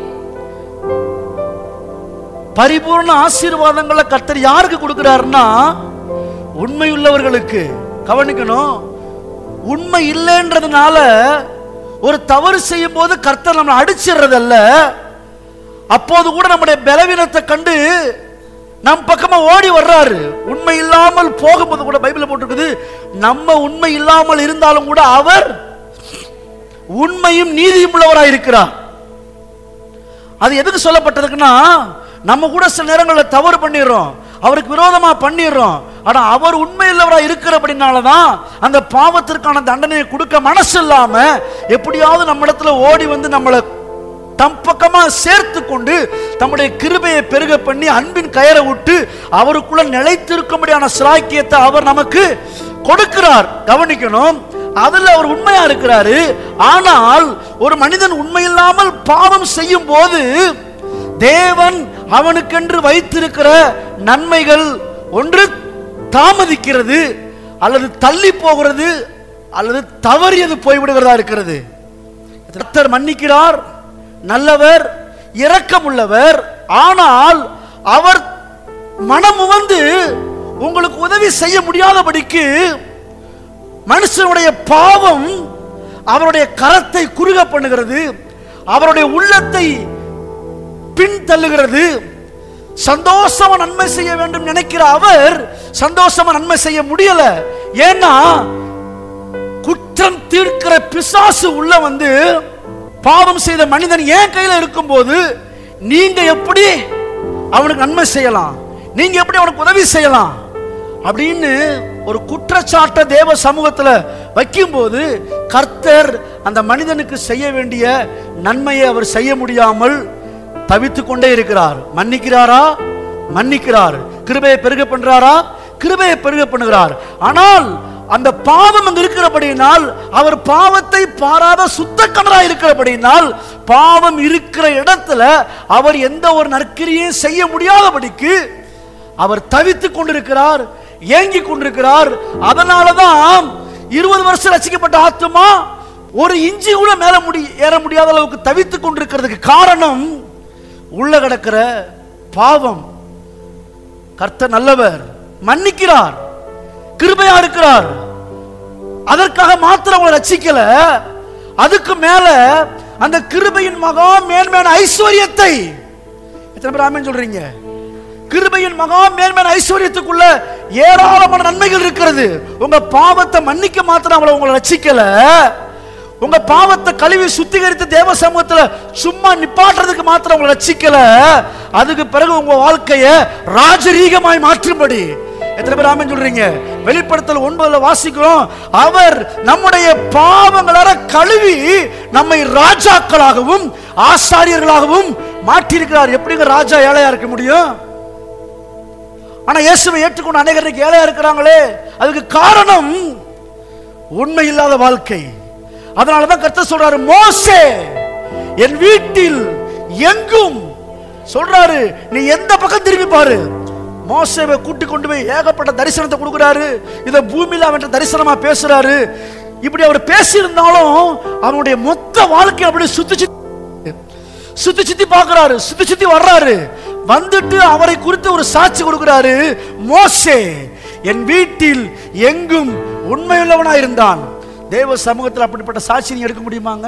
பரிபூர்ண ஆசீர்வாதங்களை கர்த்தர் யாருக்கு கொடுக்கிறாருன்னா உண்மையுள்ளவர்களுக்கு கவனிக்கணும் உண்மை இல்லைன்றதுனால ஒரு தவறு செய்யும் போது கர்த்தர் நம்மளை அடிச்சிடுறதல்ல அப்போது கூட நம்முடைய பலவீனத்தை கண்டு நம் பக்கமா ஓடி வர்றாரு உண்மை இல்லாமல் போகும்போது கூட பைபிள்ல போட்டிருக்குது நம்ம உண்மை இல்லாமல் இருந்தாலும் கூட அவர் உண்மையும் நீதியும் உள்ளவராய் இருக்கிறார் அது எதுக்கு சொல்லப்பட்டதுக்குன்னா நம்ம கூட சில நேரங்களில் தவறு பண்ணிடுறோம் அவருக்கு விரோதமா பண்ணிடுறோம் ஆனா அவர் உண்மையுள்ளவரா இருக்கிறபடினால தான் அந்த பாவத்திற்கான தண்டனையை கொடுக்க மனசு இல்லாம எப்படியாவது நம்ம இடத்துல ஓடி வந்து நம்மளை தம் பக்கமா சேர்த்து கொண்டு தம்முடைய கிருபையை பெருக பண்ணி அன்பின் கயரை விட்டு அவருக்குள்ள நிலைத்திருக்கும்படியான சிலாக்கியத்தை அவர் நமக்கு கொடுக்கிறார் கவனிக்கணும் அதுல அவர் உண்மையா இருக்கிறாரு ஆனால் ஒரு மனிதன் உண்மையில்லாமல் பாவம் செய்யும் போது தேவன் அவனுக்கென்று வைத்திருக்கிற நன்மைகள் ஒன்று தாமதிக்கிறது அல்லது தள்ளி போகிறது அல்லது தவறியது போய்விடுகிறதா இருக்கிறது கர்த்தர் மன்னிக்கிறார் நல்லவர் இரக்கமுள்ளவர் ஆனால் அவர் மனமுவந்து உங்களுக்கு உதவி செய்ய முடியாதபடிக்கு மனுஷனுடைய பாவம் அவருடைய கரத்தை குறுக பண்ணுகிறது அவருடைய உள்ளத்தை பின் தள்ளுகிறது சந்தோஷமா நன்மை செய்ய வேண்டும் நினைக்கிற அவர் சந்தோஷமா நன்மை செய்ய முடியல ஏன்னா குற்றம் தீர்க்கிற பிசாசு உள்ள வந்து பாவம் செய்த மனிதன் ஏன் கையில இருக்கும்போது நீங்க எப்படி அவனுக்கு நன்மை செய்யலாம் நீங்க எப்படி அவனுக்கு உதவி செய்யலாம் அப்படின்னு ஒரு குற்றச்சாட்டை தேவ சமூகத்துல வைக்கும்போது கர்த்தர் அந்த மனிதனுக்கு செய்ய வேண்டிய நன்மையை அவர் செய்ய முடியாமல் தவித்துக் கொண்டே இருக்கிறார் மன்னிக்கிறாரா மன்னிக்கிறார் கிருபையை பெருக பண்றாரா கிருபையை பெருக பண்ணுகிறார் ஆனால் அந்த பாவம் அங்கு இருக்கிறபடியினால் அவர் பாவத்தை பாராத சுத்த கணராய் இருக்கிறபடியினால் பாவம் இருக்கிற இடத்துல அவர் எந்த ஒரு நற்கிரியும் செய்ய முடியாதபடிக்கு அவர் தவித்துக் கொண்டிருக்கிறார் ஏங்கிக் கொண்டிருக்கிறார் அதனாலதான் இருபது வருஷம் ரசிக்கப்பட்ட ஆத்துமா ஒரு இஞ்சி கூட மேல முடி ஏற முடியாத அளவுக்கு தவித்துக் கொண்டிருக்கிறதுக்கு காரணம் உள்ள கிடக்கிற பாவம் கர்த்தர் நல்லவர் மன்னிக்கிறார் கிருபையா இருக்கிறார் அதற்காக மாத்திரம் உங்களை ரட்சிக்கல அதுக்கு மேல அந்த கிருபையின் மகா மேன்மையான ஐஸ்வர்யத்தை எத்தனை பேர் ஆமென் சொல்றீங்க கிருபையின் மகா மேன்மையான ஐஸ்வர்யத்துக்குள்ள ஏராளமான நன்மைகள் இருக்கிறது உங்க பாவத்தை மன்னிக்க மாத்திரம் அவளை உங்களை ரட்சிக்கல உங்க பாவத்தை கழுவி சுத்திகரித்து தேவ சமூகத்துல சும்மா நிப்பாட்டுறதுக்கு மாத்திரம் உங்களை ரட்சிக்கல அதுக்கு பிறகு உங்க வாழ்க்கையை ராஜரீகமாய் மாற்றும்படி எத்தனை பேர் ஆமென் சொல்றீங்க வெளிப்படுத்தல் ஒன்பதுல வாசிக்கிறோம் அவர் நம்முடைய பாவங்களார கழுவி நம்மை ராஜாக்களாகவும் ஆசாரியர்களாகவும் மாற்றியிருக்கிறார் எப்படிங்க ராஜா ஏழையா இருக்க முடியும் ஆனா இயேசுவை ஏற்றுக்கொண்டு அநேகருக்கு ஏழையா இருக்கிறாங்களே அதுக்கு காரணம் உண்மை இல்லாத வாழ்க்கை அதனாலதான் கர்த்தர் சொல்றாரு மோசே என் வீட்டில் எங்கும் சொல்றாரு நீ எந்த பக்கம் திரும்பி பாரு மோசேவை கூட்டி கொண்டு போய் ஏகப்பட்ட தரிசனத்தை கொடுக்குறாரு இத பூமியில அவன் தரிசனமா பேசுறாரு இப்படி அவர் பேசியிருந்தாலும் அவனுடைய மொத்த வாழ்க்கை அப்படி சுத்தி சுத்தி சுத்தி சுத்தி பார்க்கறாரு சுத்தி சுத்தி வர்றாரு வந்துட்டு அவரை குறித்து ஒரு சாட்சி கொடுக்கிறாரு மோசே என் வீட்டில் எங்கும் உண்மையுள்ளவனா இருந்தான் தேவ சமூகத்தில் அப்படிப்பட்ட சாட்சி நீ எடுக்க முடியுமாங்க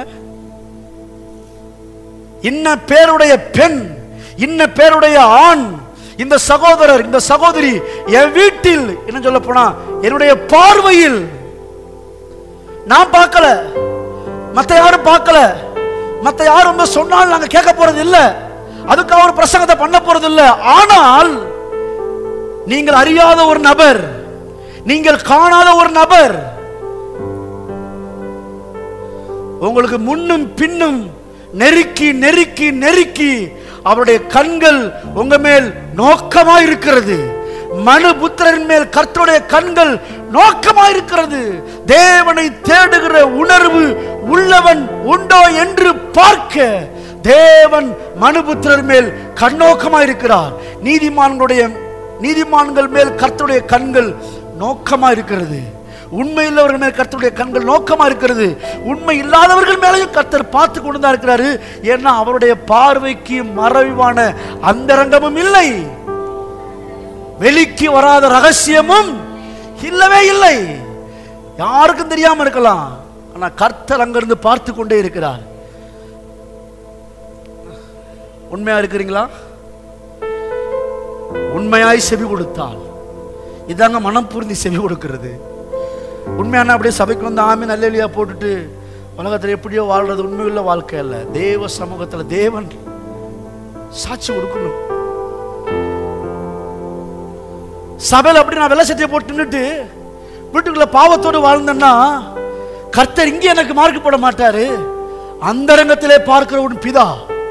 இன்ன பேருடைய பெண் இன்ன பேருடைய ஆண் இந்த சகோதரர் இந்த சகோதரி என் வீட்டில் என்ன சொல்ல போனா என்னுடைய பார்வையில் நான் பார்க்கல மத்த யாரும் பார்க்கல மத்த யாரும் வந்து சொன்னாலும் நாங்க கேட்க போறது இல்ல அதுக்கு அவர் பிரசங்கத்தை பண்ண போறது இல்ல ஆனால் நீங்கள் அறியாத ஒரு நபர் நீங்கள் காணாத ஒரு நபர் உங்களுக்கு முன்னும் பின்னும் நெருக்கி நெருக்கி நெருக்கி அவருடைய கண்கள் உங்க மேல் நோக்கமா இருக்கிறது மனு புத்திரன் மேல் கர்த்தருடைய கண்கள் நோக்கமா இருக்கிறது தேவனை தேடுகிற உணர்வு உள்ளவன் உண்டோ என்று பார்க்க தேவன் மனுபுத்திரர் மேல் கண்ணோக்கமா இருக்கிறார் நீதிமான்களுடைய நீதிமான்கள் மேல் கர்த்தருடைய கண்கள் நோக்கமா இருக்கிறது உண்மை இல்லவர்கள் மேல் கர்த்தருடைய கண்கள் நோக்கமா இருக்கிறது உண்மை இல்லாதவர்கள் மேலையும் கர்த்தர் பார்த்து கொண்டு தான் இருக்கிறாரு ஏன்னா அவருடைய பார்வைக்கு மறைவான அந்தரங்கமும் இல்லை வெளிக்கு வராத ரகசியமும் இல்லவே இல்லை யாருக்கும் தெரியாம இருக்கலாம் ஆனா கர்த்தர் அங்கிருந்து பார்த்து கொண்டே இருக்கிறார் உண்மையா இருக்கிறீங்களா உண்மையாய் செவி கொடுத்தால் இதாங்க மனம் புரிந்து செவி கொடுக்கிறது உண்மையான அப்படியே சபைக்கு வந்து ஆமீன் அல்லேலியா போட்டுட்டு உலகத்தில் எப்படியோ வாழ்றது உண்மையுள்ள வாழ்க்கை அல்ல தேவ சமூகத்தில் தேவன் சாட்சி கொடுக்கணும் சபையில் அப்படி நான் வெள்ளை சட்டையை போட்டு நின்னுட்டு வீட்டுக்குள்ள பாவத்தோடு வாழ்ந்தேன்னா கர்த்தர் இங்கே எனக்கு மார்க் போட மாட்டாரு அந்தரங்கத்திலே பார்க்கிற ஒரு பிதா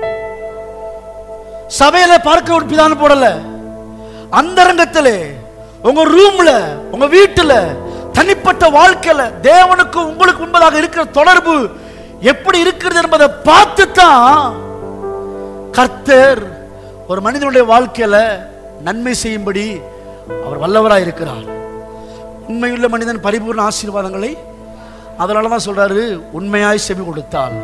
சபையில பார்க்கிற ஒரு பிதான்னு போடல அந்தரங்கத்திலே உங்க ரூம்ல உங்க வீட்டுல தனிப்பட்ட வாழ்க்கையில தேவனுக்கு உங்களுக்கு முன்பதாக இருக்கிற தொடர்பு எப்படி இருக்கிறது என்பதை பார்த்து தான் கர்த்தர் ஒரு மனிதனுடைய வாழ்க்கையில நன்மை செய்யும்படி அவர் வல்லவராய் இருக்கிறார் உண்மையுள்ள மனிதன் பரிபூர்ண ஆசீர்வாதங்களை அதனால தான் சொல்றாரு உண்மையாய் செவி கொடுத்தால்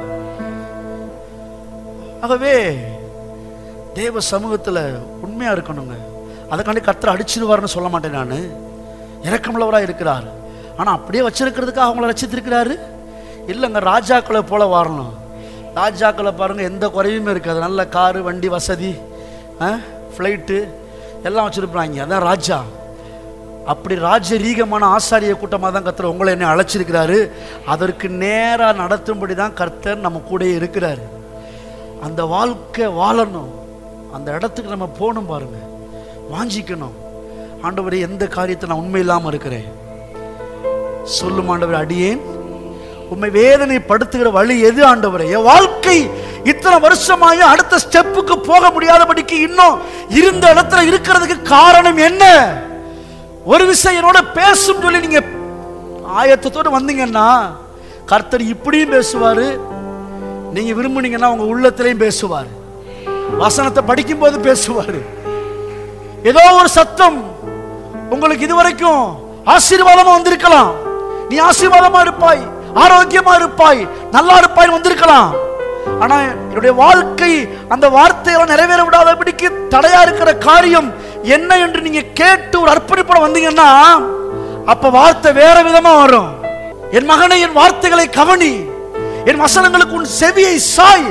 ஆகவே தேவ சமூகத்தில் உண்மையா இருக்கணுங்க அதுக்காண்டி கர்த்தர் அடிச்சிருவாருன்னு சொல்ல மாட்டேன் நான் இறக்கமுள்ளவராக இருக்கிறார் ஆனால் அப்படியே வச்சிருக்கிறதுக்காக அவங்கள ரசித்திருக்கிறாரு இல்லைங்க ராஜாக்களை போல வாழணும் ராஜாக்களை பாருங்க எந்த குறையுமே இருக்காது நல்ல காரு வண்டி வசதி ஃப்ளைட்டு எல்லாம் வச்சிருப்பாங்க அதான் ராஜா அப்படி ராஜரீகமான ஆசாரிய கூட்டமாக தான் கர்த்தர் உங்களை என்ன அழைச்சிருக்கிறாரு அதற்கு நேராக நடத்தும்படி தான் கர்த்தர் நம்ம கூட இருக்கிறாரு அந்த வாழ்க்கை வாழணும் அந்த இடத்துக்கு நம்ம போகணும் பாருங்க வாஞ்சிக்கணும் ஆண்டவரே எந்த காரியத்தை நான் உண்மை இல்லாமல் இருக்கிறேன் சொல்லும் ஆண்டவர் அடியேன் உண்மை வேதனை படுத்துகிற வழி எது ஆண்டவரே என் வாழ்க்கை இத்தனை வருஷமாயும் அடுத்த ஸ்டெப்புக்கு போக முடியாதபடிக்கு இன்னும் இருந்த இடத்துல இருக்கிறதுக்கு காரணம் என்ன ஒரு விஷயம் என்னோட பேசும் சொல்லி நீங்க ஆயத்தத்தோடு வந்தீங்கன்னா கர்த்தர் இப்படியும் பேசுவாரு நீங்க விரும்புனீங்கன்னா உங்க உள்ளத்திலையும் பேசுவார் வசனத்தை படிக்கும் போது பேசுவாரு ஏதோ ஒரு சத்தம் உங்களுக்கு இதுவரைக்கும் ஆசீர்வாதமா வந்திருக்கலாம் நீ ஆசீர்வாதமா இருப்பாய் ஆரோக்கியமா இருப்பாய் நல்லா இருப்பாய் வந்திருக்கலாம் ஆனா என்னுடைய வாழ்க்கை அந்த வார்த்தையெல்லாம் நிறைவேற விடாதபடிக்கு தடையா இருக்கிற காரியம் என்ன என்று நீங்க கேட்டு ஒரு அர்ப்பணிப்பட வந்தீங்கன்னா அப்ப வார்த்தை வேற விதமா வரும் என் மகனை என் வார்த்தைகளை கவனி என் வசனங்களுக்கு உன் செவியை சாய்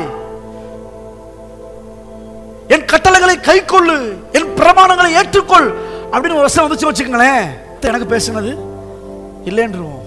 என் கட்டளைகளை கைக்கொள்ளு என் பிரமாணங்களை ஏற்றுக்கொள் அப்படின்னு ஒரு வசனம் வந்துச்சு வச்சுக்கோங்களேன் எனக்கு பேசுனது இல்லைன்றுவோம்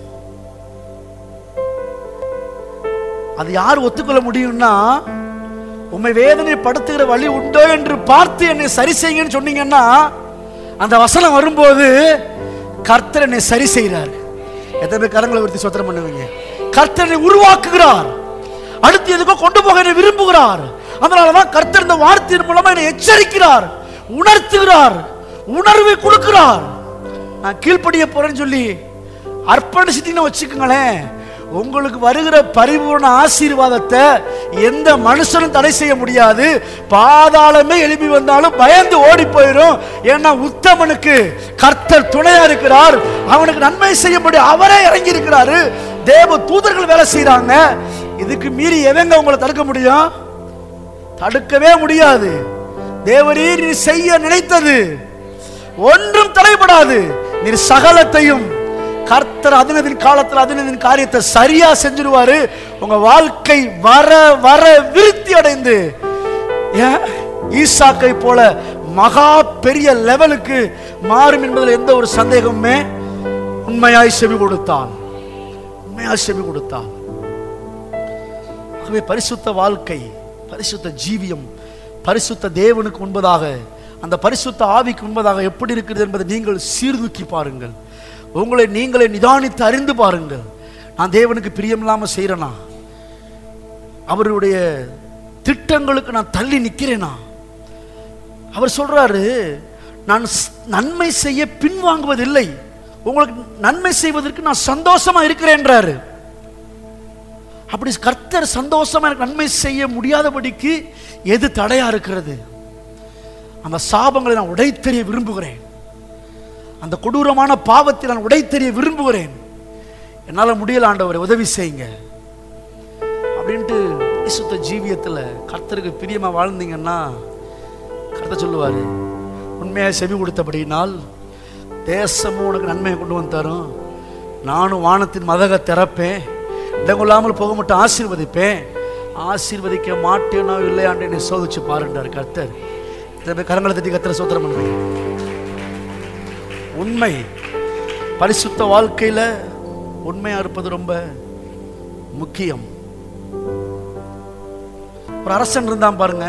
அது யார் ஒத்துக்கொள்ள முடியும்னா உண்மை வேதனை படுத்துகிற வழி உண்டோ என்று பார்த்து என்னை சரி செய்யுங்கன்னு சொன்னீங்கன்னா அந்த வசனம் வரும்போது கர்த்தர் என்னை சரி செய்கிறார் எத்தனை பேர் கரங்களை உயர்த்தி சொத்திரம் பண்ணுவீங்க கர்த்தர் என்னை உருவாக்குகிறார் அடுத்து எதுக்கோ கொண்டு போக என்னை விரும்புகிறார் அதனாலதான் கர்த்தர் இந்த வார்த்தையின் மூலமா என்னை எச்சரிக்கிறார் உணர்த்துகிறார் உணர்வை கொடுக்கிறார் நான் கீழ்ப்படிய போறேன்னு சொல்லி அர்ப்பணிச்சிட்டீங்கன்னு வச்சுக்கோங்களேன் உங்களுக்கு வருகிற பரிபூர்ண ஆசீர்வாதத்தை எந்த மனுஷனும் தடை செய்ய முடியாது பாதாளமே எழுப்பி வந்தாலும் பயந்து ஓடி போயிடும் ஏன்னா உத்தமனுக்கு கர்த்தர் துணையா இருக்கிறார் அவனுக்கு நன்மை செய்யும்படி அவரே இறங்கி இருக்கிறாரு தேவ தூதர்கள் வேலை செய்றாங்க இதுக்கு மீறி எவங்க உங்களை தடுக்க முடியும் தடுக்கவே முடியாது தேவரீர் நீ செய்ய நினைத்தது ஒன்றும் தடைபடாது நீர் சகலத்தையும் கர்த்தர் அதினதின் காலத்தில் அதினதின் காரியத்தை சரியா செஞ்சிருவாரு உங்க வாழ்க்கை வர வர விருத்தி அடைந்து ஏன்? ஈசாக்கை போல மகா பெரிய லெவலுக்கு மாறும் என்பதில் எந்த ஒரு சந்தேகமுமே உண்மையாய் செவி கொடுத்தான் உண்மையாய் செவி கொடுத்தான் ஆகவே பரிசுத்த வாழ்க்கை பரிசுத்த ஜீவியம் பரிசுத்த தேவனுக்கு முன்பதாக அந்த பரிசுத்த ஆவிக்கு முன்பதாக எப்படி இருக்கிறது என்பதை நீங்கள் சீர்தூக்கி பாருங்கள் உங்களை நீங்களே நிதானித்து அறிந்து பாருங்கள் நான் தேவனுக்கு பிரியமில்லாம செய்கிறேனா அவருடைய திட்டங்களுக்கு நான் தள்ளி நிற்கிறேனா அவர் சொல்றாரு நான் ஸ்- நன்மை செய்ய பின்வாங்குவதில்லை உங்களுக்கு நன்மை செய்வதற்கு நான் சந்தோஷமா இருக்கிறேன்றாரு அப்படி கர்த்தர் சந்தோஷமா எனக்கு நன்மை செய்ய முடியாதபடிக்கு எது தடையா இருக்கிறது அந்த சாபங்களை நான் உடைத்தெறிய விரும்புகிறேன் அந்த கொடூரமான பாவத்தை நான் உடைத்தெறிய விரும்புகிறேன் என்னால் முடியல ஆண்டவரை உதவி செய்யுங்க அப்படின்ட்டு பரிசுத்த ஜீவியத்தில் கர்த்தருக்கு பிரியமா வாழ்ந்தீங்கன்னா கர்த்தர் சொல்லுவார் உண்மையாக செவி கொடுத்தபடினால் தேசமும் உனக்கு நன்மையை கொண்டு வந்து தரும் நானும் வானத்தின் மதக திறப்பேன் இடங்கொள்ளாமல் போக மட்டும் ஆசீர்வதிப்பேன் ஆசீர்வதிக்க மாட்டேனோ இல்லையாண்டு என்னை சோதிச்சு பாருன்றார் கர்த்தர் இதை போய் கரங்களை தட்டி கர்த்தரை சோத்திரம் பண்ணுவேன் உண்மை பரிசுத்த வாழ்க்கையில உண்மையா இருப்பது ரொம்ப முக்கியம் ஒரு அரசன் இருந்தான் பாருங்க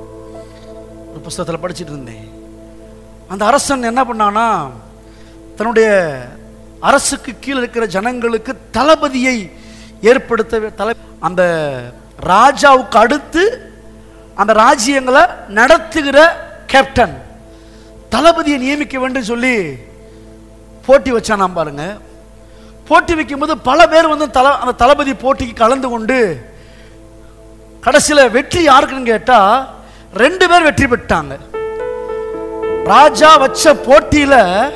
ஒரு புஸ்தகத்தில் படிச்சிட்டு இருந்தேன் அந்த அரசன் என்ன பண்ணானா தன்னுடைய அரசுக்கு கீழே இருக்கிற ஜனங்களுக்கு தளபதியை ஏற்படுத்த தலை அந்த ராஜாவுக்கு அடுத்து அந்த ராஜ்யங்களை நடத்துகிற கேப்டன் தளபதியை நியமிக்க வேண்டும் சொல்லி போட்டி வச்சானாம் பாருங்க போட்டி வைக்கும்போது பல பேர் வந்து தல அந்த தளபதி போட்டிக்கு கலந்து கொண்டு கடைசியில் வெற்றி யாருக்குன்னு கேட்டா ரெண்டு பேர் வெற்றி பெற்றாங்க ராஜா வச்ச போட்டியில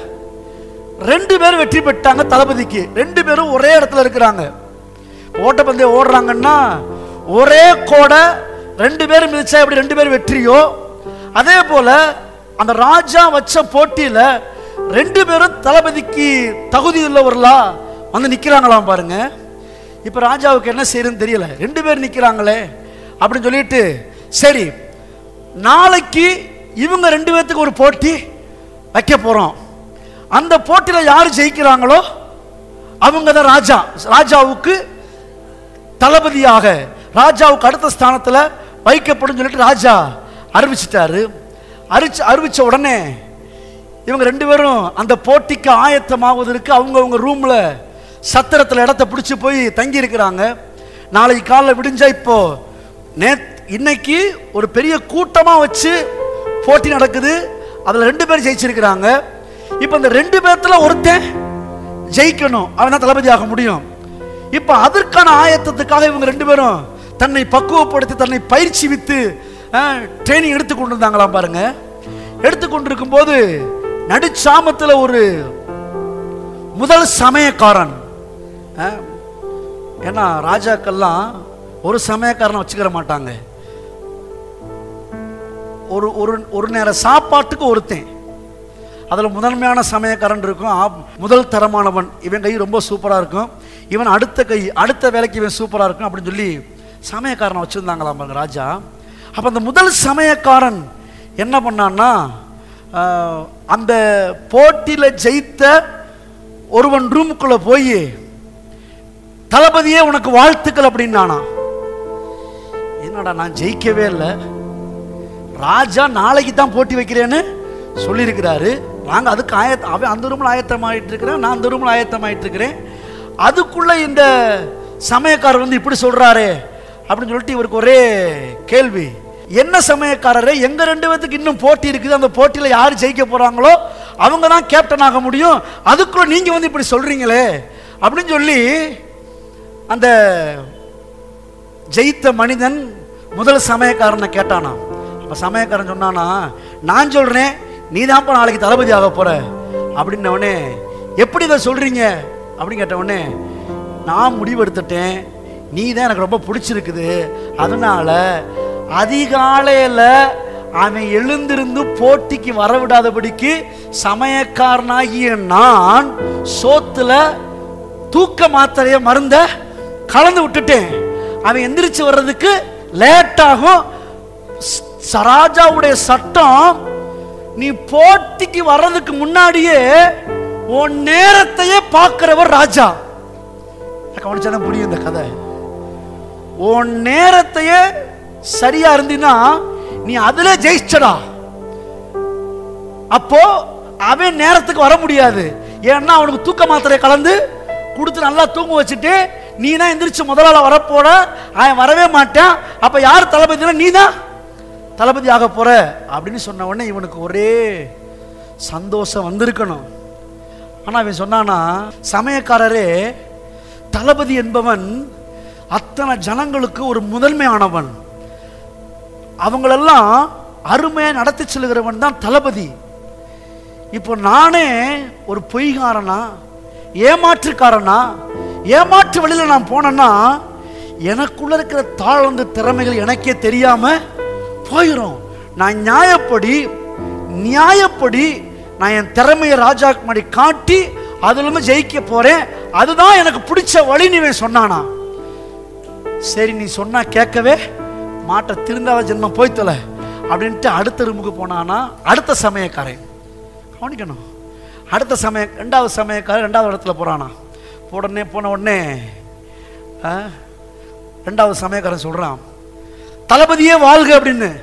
ரெண்டு பேர் வெற்றி பெற்றாங்க தளபதிக்கு ரெண்டு பேரும் ஒரே இடத்துல இருக்கிறாங்க ஓட்டப்பந்தயம் ஓடுறாங்கன்னா ஒரே கோடை ரெண்டு பேரும் மிதிச்சா எப்படி ரெண்டு பேர் வெற்றியோ அதே போல அந்த ராஜா வச்ச போட்டியில ரெண்டு பேரும் தளபதிக்கு தகுதி உள்ளவர்களா வந்து நிக்கிறாங்களாம் பாருங்க இப்ப ராஜாவுக்கு என்ன செய்யறதுன்னு தெரியல ரெண்டு பேர் நிக்கிறாங்களே அப்படின்னு சொல்லிட்டு சரி நாளைக்கு இவங்க ரெண்டு பேர்த்துக்கு ஒரு போட்டி வைக்க போறோம் அந்த போட்டியில யார் ஜெயிக்கிறாங்களோ அவங்க தான் ராஜா ராஜாவுக்கு தளபதியாக ராஜாவுக்கு அடுத்த ஸ்தானத்துல வைக்கப்படும் சொல்லிட்டு ராஜா அறிவிச்சிட்டாரு அறிச்சு அறிவிச்ச உடனே இவங்க ரெண்டு பேரும் அந்த போட்டிக்கு ஆயத்தமாவதற்கு அவங்கவங்க ரூம்ல சத்திரத்தில் இடத்த பிடிச்சி போய் தங்கி இருக்கிறாங்க நாளைக்கு காலைல விடிஞ்சா இப்போ நேத் இன்னைக்கு ஒரு பெரிய கூட்டமா வச்சு போட்டி நடக்குது அதுல ரெண்டு பேர் ஜெயிச்சிருக்கிறாங்க இப்போ இந்த ரெண்டு பேர்த்துல ஒருத்தன் ஜெயிக்கணும் அவன் தான் தளபதி ஆக முடியும் இப்போ அதற்கான ஆயத்தத்துக்காக இவங்க ரெண்டு பேரும் தன்னை பக்குவப்படுத்தி தன்னை பயிற்சி வித்து ட்ரைனிங் எடுத்து கொண்டு இருந்தாங்களாம் பாருங்க எடுத்து கொண்டிருக்கும் போது நடுச்சாமத்தில் ஒரு முதல் சமயக்காரன் ஆ, ஏன்னா ராஜாக்கள்லாம் ஒரு சமயக்காரனை வச்சுக்கிற மாட்டாங்க ஒரு ஒரு ஒரு நேர சாப்பாட்டுக்கு ஒருத்தன் அதில் முதன்மையான சமயக்காரன் இருக்கும் ஆப்- முதல் தரமானவன் இவன் கை ரொம்ப சூப்பராக இருக்கும் இவன் அடுத்த கை அடுத்த வேலைக்கு இவன் சூப்பராக இருக்கும் அப்படின்னு சொல்லி சமயக்காரனை வச்சுருந்தாங்களாம் பாருங்க ராஜா அப்போ அந்த முதல் சமயக்காரன் என்ன பண்ணான்னா ஆஹ், அந்த போட்டியில் ஜெயித்த ஒருவன் ரூமுக்குள்ளே போய் தளபதியே உனக்கு வாழ்த்துக்கள் அப்படின்னானா என்னடா நான் ஜெயிக்கவே இல்லை ராஜா நாளைக்கு தான் போட்டி வைக்கிறேன்னு சொல்லியிருக்கிறாரு நாங்கள் அதுக்கு ஆயத்த அவன் அந்த ரூமில் ஆயத்தமாயிட்டு இருக்கிறேன் நான் அந்த ரூமில் ஆயத்தமாயிட்டு இருக்கிறேன் அதுக்குள்ள இந்த சமயக்காரர் வந்து இப்படி சொல்றாரே அப்படின்னு சொல்லிட்டு இவருக்கு ஒரே கேள்வி என்ன சமயக்காரரே எங்க ரெண்டு பேத்துக்கு இன்னும் போட்டி இருக்குது அந்த போட்டியில யார் ஜெயிக்க போறாங்களோ அவங்க தான் கேப்டன் ஆக முடியும் அதுக்குள்ள நீங்க வந்து இப்படி சொல்றீங்களே அப்படின்னு சொல்லி அந்த ஜெயித்த மனிதன் முதல் சமயக்காரனை கேட்டானா அப்ப சமயக்காரன் சொன்னானா நான் சொல்றேன் நீ தான்ப்பா நாளைக்கு தளபதி ஆக போற அப்படின்னவனே எப்படி இதை சொல்றீங்க அப்படின்னு கேட்டவனே நான் முடிவெடுத்துட்டேன் நீ தான் எனக்கு ரொம்ப பிடிச்சிருக்குது அதனால அதிகாலையில் அவன் எழுந்திருந்து போட்டிக்கு வரவிடாதபடிக்கு சமயக்காரனாகிய நான் சோத்துல தூக்க மாத்திரைய மருந்த கலந்து விட்டுட்டேன் அவன் எந்திரிச்சு வர்றதுக்கு லேட் ஆகும் ஸ்- சராஜாவுடைய சட்டம் நீ போட்டிக்கு வர்றதுக்கு முன்னாடியே உன் நேரத்தையே பார்க்கிறவர் ராஜா கவனிச்சாதான் புரியும் இந்த கதை உன் நேரத்தையே சரியா இருந்தினா நீ அதுல ஜெயிச்சடா அப்போ அவன் நேரத்துக்கு வர முடியாது ஏன்னா அவனுக்கு தூக்க மாத்திரை கலந்து கொடுத்து நல்லா தூங்க வச்சுட்டு நீ தான் எந்திரிச்சு முதலாள வரப்போற அவன் வரவே மாட்டான் அப்ப யார் தளபதினா நீ தான் தளபதி ஆக போற அப்படின்னு சொன்ன உடனே இவனுக்கு ஒரே சந்தோஷம் வந்திருக்கணும் ஆனா அவன் சொன்னானா சமயக்காரரே தளபதி என்பவன் அத்தனை ஜனங்களுக்கு ஒரு முதன்மையானவன் அவங்களெல்லாம் அருமையாக நடத்தி செல்கிறவன் தான் தளபதி இப்போ நானே ஒரு பொய்காரனா ஏமாற்றுக்காரனா ஏமாற்று வழியில் நான் போனேன்னா எனக்குள்ள இருக்கிற தாழ்ந்த திறமைகள் எனக்கே தெரியாம போயிடும் நான் நியாயப்படி நியாயப்படி நான் என் திறமையை ராஜாக்கு முன்னாடி காட்டி அதுலேருந்து ஜெயிக்க போறேன் அதுதான் எனக்கு பிடிச்ச வழி நீ சொன்னானா சரி நீ சொன்னா கேட்கவே மாட்ட திருந்தாத ஜென்மம் போய் தொலை அப்படின்ட்டு அடுத்த ரூமுக்கு போனானா அடுத்த சமயக்காரன் கவனிக்கணும் அடுத்த சமய ரெண்டாவது சமயக்காரன் ரெண்டாவது இடத்துல போறானா உடனே போன உடனே ஆ, ரெண்டாவது சமயக்காரன் சொல்றான் தளபதியே வாழ்க அப்படின்னு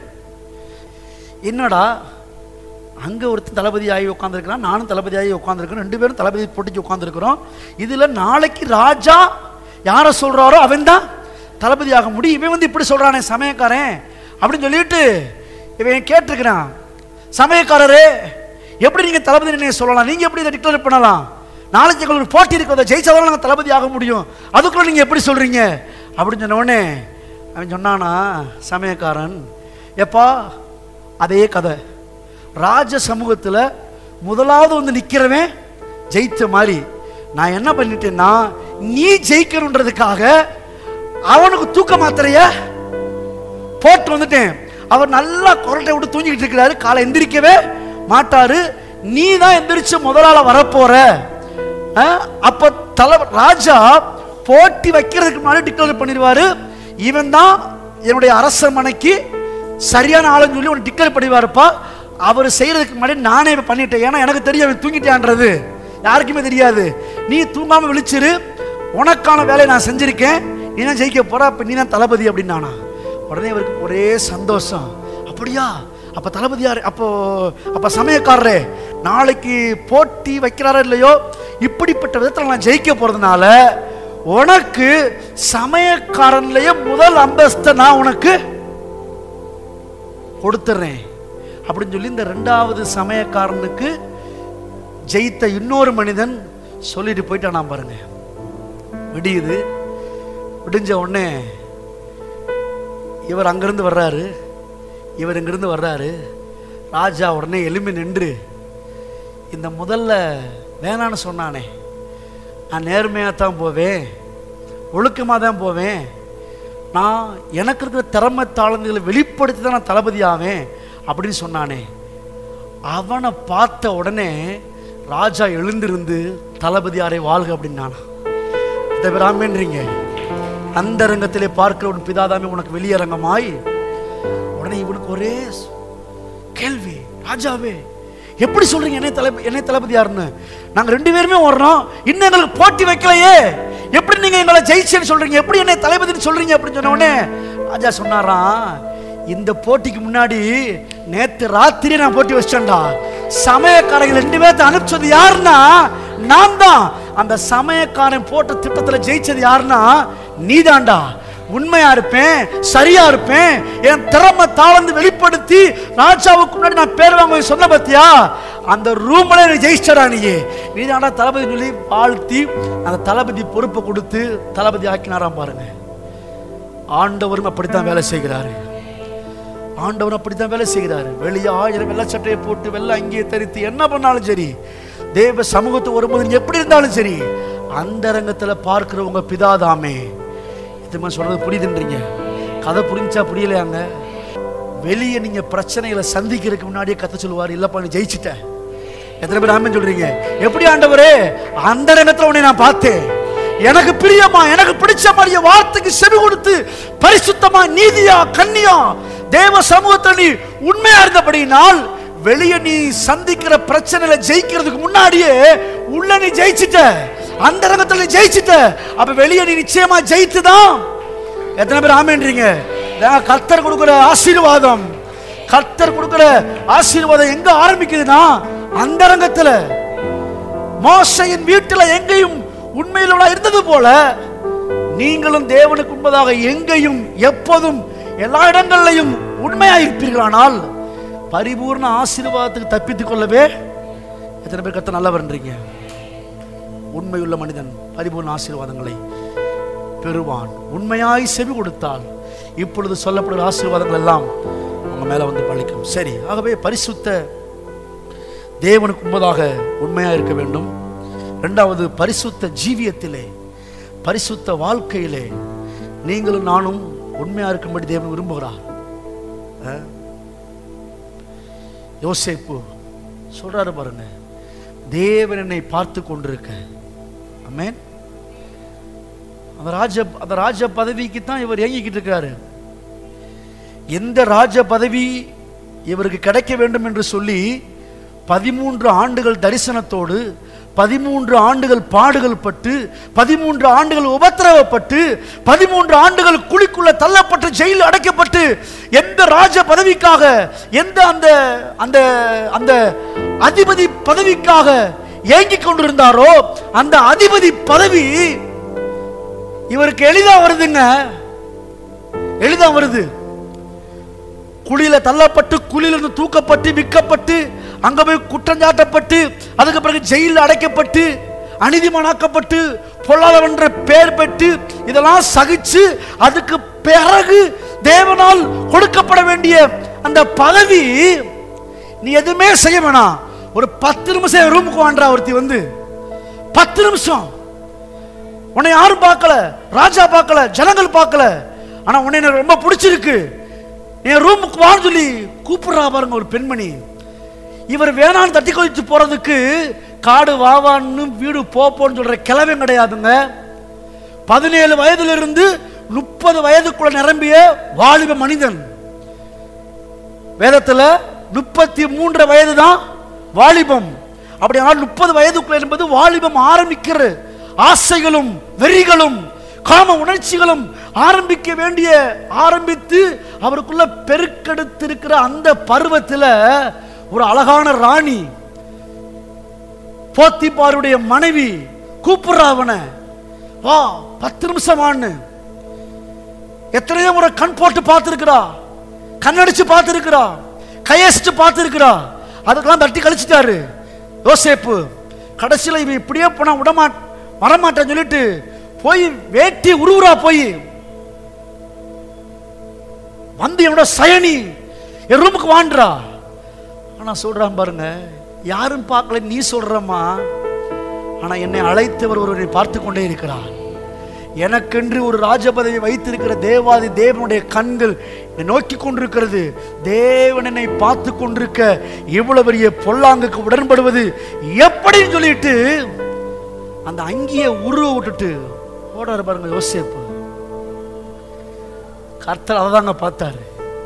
என்னடா அங்கே ஒருத்தன் தளபதி ஆகி உட்காந்துருக்கிறான் நானும் தளபதி ஆகி உட்காந்துருக்கிறோம் ரெண்டு பேரும் தளபதி போட்டிக்கு உட்காந்துருக்கிறோம் இதில் நாளைக்கு ராஜா யாரை சொல்கிறாரோ அவன் தான் தளபதி ஆக முடியும் இவன் வந்து இப்படி சொல்கிறானே சமயக்காரன் அப்படின்னு சொல்லிட்டு இவன் கேட்டிருக்கிறான் சமயக்காரரே எப்படி நீங்கள் தளபதி நினைய சொல்லலாம் நீங்கள் எப்படி இதை டிக்ளேர் பண்ணலாம் நாளைக்கு எங்களுக்கு போட்டி இருக்கிறத ஜெயிச்சாதான் நாங்கள் தளபதி ஆக முடியும் அதுக்குள்ள நீங்கள் எப்படி சொல்கிறீங்க அப்படின்னு சொன்ன உடனே அவன் சொன்னானா சமயக்காரன் எப்பா அதே கதை ராஜ சமூகத்தில் முதலாவது வந்து நிற்கிறவன் ஜெயித்த மாதிரி நான் என்ன பண்ணிட்டேன்னா நீ ஜெயிக்கணுன்றதுக்காக அவனுக்கு தூக்க மாத்திரைய போட்டு வந்துட்டேன் அவர் நல்லா குரட்டை விட்டு தூங்கிட்டு இருக்கிறாரு காலை எந்திரிக்கவே மாட்டாரு நீ தான் எந்திரிச்சு முதலாள வரப்போற ஆ? அப்ப தல ராஜா போட்டி வைக்கிறதுக்கு முன்னாடி டிக்ளேர் பண்ணிடுவாரு இவன் தான் என்னுடைய அரசமனைக்கு சரியான ஆளுன்னு சொல்லி ஒன்று டிக்ளேர் பண்ணிடுவாருப்பா அவர் செய்யறதுக்கு முன்னாடி நானே இப்ப பண்ணிட்டேன் ஏன்னா எனக்கு தெரியும் அவன் தூங்கிட்டான்றது யாருக்குமே தெரியாது நீ தூங்காம விழிச்சிரு உனக்கான வேலையை நான் செஞ்சிருக்கேன் நீ தான் ஜெயிக்க போற அப்ப நீ தான் தளபதி அப்படின்னானா உடனே இவருக்கு ஒரே சந்தோஷம் அப்படியா அப்ப தளபதியார் அப்போ அப்ப சமயக்காரரே நாளைக்கு போட்டி வைக்கிறாரோ இல்லையோ இப்படிப்பட்ட விதத்தில் நான் ஜெயிக்க போறதுனால உனக்கு சமயக்காரன்லயே முதல் அந்தஸ்தை நான் உனக்கு கொடுத்துட்றேன் அப்படின்னு சொல்லி இந்த ரெண்டாவது சமயக்காரனுக்கு ஜெயித்த இன்னொரு மனிதன் சொல்லிட்டு போயிட்டானா பாருங்க விடியுது விடிஞ்ச உடனே இவர் அங்கிருந்து வர்றாரு இவர் இங்கிருந்து வர்றாரு ராஜா உடனே எலும்பி நின்று இந்த முதல்ல வேணான்னு சொன்னானே நான் நேர்மையாக தான் போவேன் ஒழுக்கமாக தான் போவேன் நான் எனக்கு இருக்கிற திறமை தாளந்துகளை வெளிப்படுத்தி தான் நான் தளபதி ஆவேன் அப்படின்னு சொன்னானே அவனை பார்த்த உடனே ராஜா எழுந்திருந்து தளபதியாரை வாழ்க அப்படின்னானா இதை பேர் ஆமேன்றீங்க அந்த ரங்கத்திலே பார்க்கிற உன் பிதாதாமே உனக்கு வெளியரங்கமாய் உடனே இவனுக்கு ஒரே ஸ்- கேள்வி ராஜாவே எப்படி சொல்றீங்க என்னை தளபதி என்னை தளபதி யாருன்னு நாங்க ரெண்டு பேருமே ஓடுறோம் இன்னும் எங்களுக்கு போட்டி வைக்கலையே எப்படி நீங்க எங்களை ஜெயிச்சேன்னு சொல்றீங்க எப்படி என்னை தளபதின்னு சொல்றீங்க அப்படின்னு சொன்ன உடனே ராஜா சொன்னாராம் இந்த போட்டிக்கு முன்னாடி நேத்து ராத்திரி நான் போட்டி வச்சிட்டேன்டா சமயக்காரங்க ரெண்டு பேர்த்த அனுப்பிச்சது யாருன்னா நான் தான் அந்த சமயக்காரன் போட்ட திட்டத்துல ஜெயிச்சது யாருன்னா நீதான்டா உண்மையா இருப்பேன் சரியா இருப்பேன் என் திறமை தாளந்து வெளிப்படுத்தி ராஜாவுக்கு முன்னாடி நான் பேர் வாங்க சொன்ன பத்தியா அந்த ரூம்ல நீ ஜெயிச்சடா நீ நீ தாண்டா தளபதி சொல்லி வாழ்த்தி அந்த தளபதி பொறுப்பை கொடுத்து தளபதி ஆக்கினாராம் பாருங்க ஆண்டவரும் அப்படித்தான் வேலை செய்கிறாரு ஆண்டவர் அப்படித்தான் வேலை செய்கிறாரு வெளியே ஆயிரம் வெள்ளை சட்டையை போட்டு வெள்ளை அங்கேயே தரித்து என்ன பண்ணாலும் சரி தேவ சமூகத்து வரும்போது நீங்க எப்படி இருந்தாலும் சரி அந்த ரங்கத்துல பார்க்கிறவங்க பிதாதாமே இதுமா சொல்றது புரியுதுன்றீங்க கதை புரிஞ்சா புரியலையாங்க வெளியே நீங்க பிரச்சனைகளை சந்திக்கிறதுக்கு முன்னாடியே கத்த சொல்லுவார் இல்லப்பா நீ ஜெயிச்சிட்ட எத்தனை பேர் ஆமென் சொல்றீங்க எப்படி ஆண்டவரே அந்த ரங்கத்துல உன்னை நான் பார்த்தேன் எனக்கு பிரியமா எனக்கு பிடிச்ச மாதிரி வார்த்தைக்கு செவி கொடுத்து பரிசுத்தமா நீதியா கண்ணியா தேவ சமூகத்துல நீ உண்மையா இருந்தபடினால் வெளியே நீ சந்திக்கிற பிரச்சனையில ஜெயிக்கிறதுக்கு முன்னாடியே உள்ள நீ ஜெயிச்சிட்ட அந்த ரங்கத்துல நீ ஜெயிச்சிட்ட அப்ப வெளியே நீ நிச்சயமா ஜெயித்துதான் எத்தனை பேர் ஆமேன்றீங்க இதான் கர்த்தர் கொடுக்கிற ஆசீர்வாதம் கர்த்தர் கொடுக்கிற ஆசீர்வாதம் எங்க ஆரம்பிக்குதுன்னா அந்த ரங்கத்துல மோசையின் வீட்டுல எங்கேயும் உண்மையிலோட இருந்தது போல நீங்களும் தேவனுக்கு உண்பதாக எங்கேயும் எப்போதும் எல்லா இடங்கள்லையும் உண்மையாயிருப்பீர்களானால் பரிபூர்ண ஆசீர்வாதத்துக்கு தப்பித்துக் கொள்ளவே எத்தனை பேர் கத்த நல்லவர்ன்றீங்க உண்மையுள்ள மனிதன் பரிபூர்ண ஆசீர்வாதங்களை பெறுவான் உண்மையாய் செவி கொடுத்தால் இப்பொழுது சொல்லப்படுகிற ஆசீர்வாதங்கள் எல்லாம் உங்க மேல வந்து பழிக்கும் சரி ஆகவே பரிசுத்த தேவனுக்கு முன்பதாக உண்மையா இருக்க வேண்டும் இரண்டாவது பரிசுத்த ஜீவியத்திலே பரிசுத்த வாழ்க்கையிலே நீங்களும் நானும் உண்மையா இருக்கும்படி தேவன் விரும்புகிறார் அஹ்? யோசேப்பு சொல்றாரு பாருங்க தேவன் என்னை பார்த்து கொண்டிருக்க ஆமென் அந்த ராஜ அந்த ராஜ பதவிக்கு தான் இவர் இயங்கிக்கிட்டு இருக்காரு எந்த ராஜ பதவி இவருக்கு கிடைக்க வேண்டும் என்று சொல்லி பதிமூன்று ஆண்டுகள் தரிசனத்தோடு பதிமூன்று ஆண்டுகள் பாடுகள் பட்டு பதிமூன்று ஆண்டுகள் உபத்திரவப்பட்டு பதிமூன்று ஆண்டுகள் குழிக்குள்ள தள்ளப்பட்டு ஜெயிலில் அடைக்கப்பட்டு எந்த ராஜ பதவிக்காக எந்த அந்த அந்த அந்த அதிபதி பதவிக்காக ஏங்கிக் கொண்டிருந்தாரோ அந்த அதிபதி பதவி இவருக்கு எளிதா வருதுங்க எளிதா வருது குழியில தள்ளப்பட்டு குழியிலிருந்து தூக்கப்பட்டு விற்கப்பட்டு அங்க போய் குற்றஞ்சாட்டப்பட்டு அதுக்கு பிறகு ஜெயிலில் அடைக்கப்பட்டு அநீதிமானாக்கப்பட்டு பொல்லாதவன்ற பேர் பெற்று இதெல்லாம் சகிச்சு அதுக்கு பிறகு தேவனால் கொடுக்கப்பட வேண்டிய அந்த பதவி நீ எதுவுமே செய்ய வேணாம் ஒரு பத்து நிமிஷம் ரூமுக்கு வாண்டா ஒருத்தி வந்து பத்து நிமிஷம் உன்னை யாரும் பார்க்கல ராஜா பார்க்கல ஜனங்கள் பார்க்கல ஆனா உன்னை எனக்கு ரொம்ப பிடிச்சிருக்கு என் ரூமுக்கு வான்னு சொல்லி கூப்பிடுறா பாருங்க ஒரு பெண்மணி இவர் வேணான்னு தட்டி கொதிச்சு போறதுக்கு காடு வாவான்னு வீடு போப்போன்னு சொல்ற கிளவன் கிடையாதுங்க பதினேழு வயதுல இருந்து முப்பது வயதுக்குள்ள நிரம்பிய வாலிப மனிதன் வேதத்துல முப்பத்தி மூன்று வயது தான் வாலிபம் அப்படியானால் முப்பது வயதுக்குள்ள என்பது வாலிபம் ஆரம்பிக்கிற ஆசைகளும் வெறிகளும் காம உணர்ச்சிகளும் ஆரம்பிக்க வேண்டிய ஆரம்பித்து அவருக்குள்ள பெருக்கெடுத்திருக்கிற அந்த பருவத்துல ஒரு அழகான ராணி போத்திப்பாருடைய மனைவி கூப்பிடுறா அவனை வா பத்து நிமிஷம் வான்னு எத்தனையோ முறை கண் போட்டு பார்த்துருக்கிறா கண்ணடிச்சு பார்த்துருக்கிறா கையசிச்சு பார்த்துருக்கிறா அதுக்கெல்லாம் தட்டி கழிச்சிட்டாரு யோசேப்பு கடைசியில் இவன் இப்படியே போனா விடமா வரமாட்டேன்னு சொல்லிட்டு போய் வேட்டி உருவுறா போய் வந்து என்னோட சயனி என் ரூமுக்கு வாண்டுறா ஆனா சொல்றான் பாருங்க யாரும் பார்க்கல நீ சொல்றம்மா ஆனா என்னை அழைத்தவர் ஒருவரை பார்த்து கொண்டே இருக்கிறார் எனக்கென்று ஒரு ராஜபதவி வைத்திருக்கிற தேவாதி தேவனுடைய கண்கள் என்னை நோக்கி கொண்டிருக்கிறது தேவன் என்னை பார்த்து கொண்டிருக்க இவ்வளவு பெரிய பொல்லாங்குக்கு உடன்படுவது எப்படின்னு சொல்லிட்டு அந்த அங்கியை உருவ விட்டுட்டு ஓடுறாரு பாருங்க யோசேப்பு கர்த்தர் அதை தாங்க பார்த்தாரு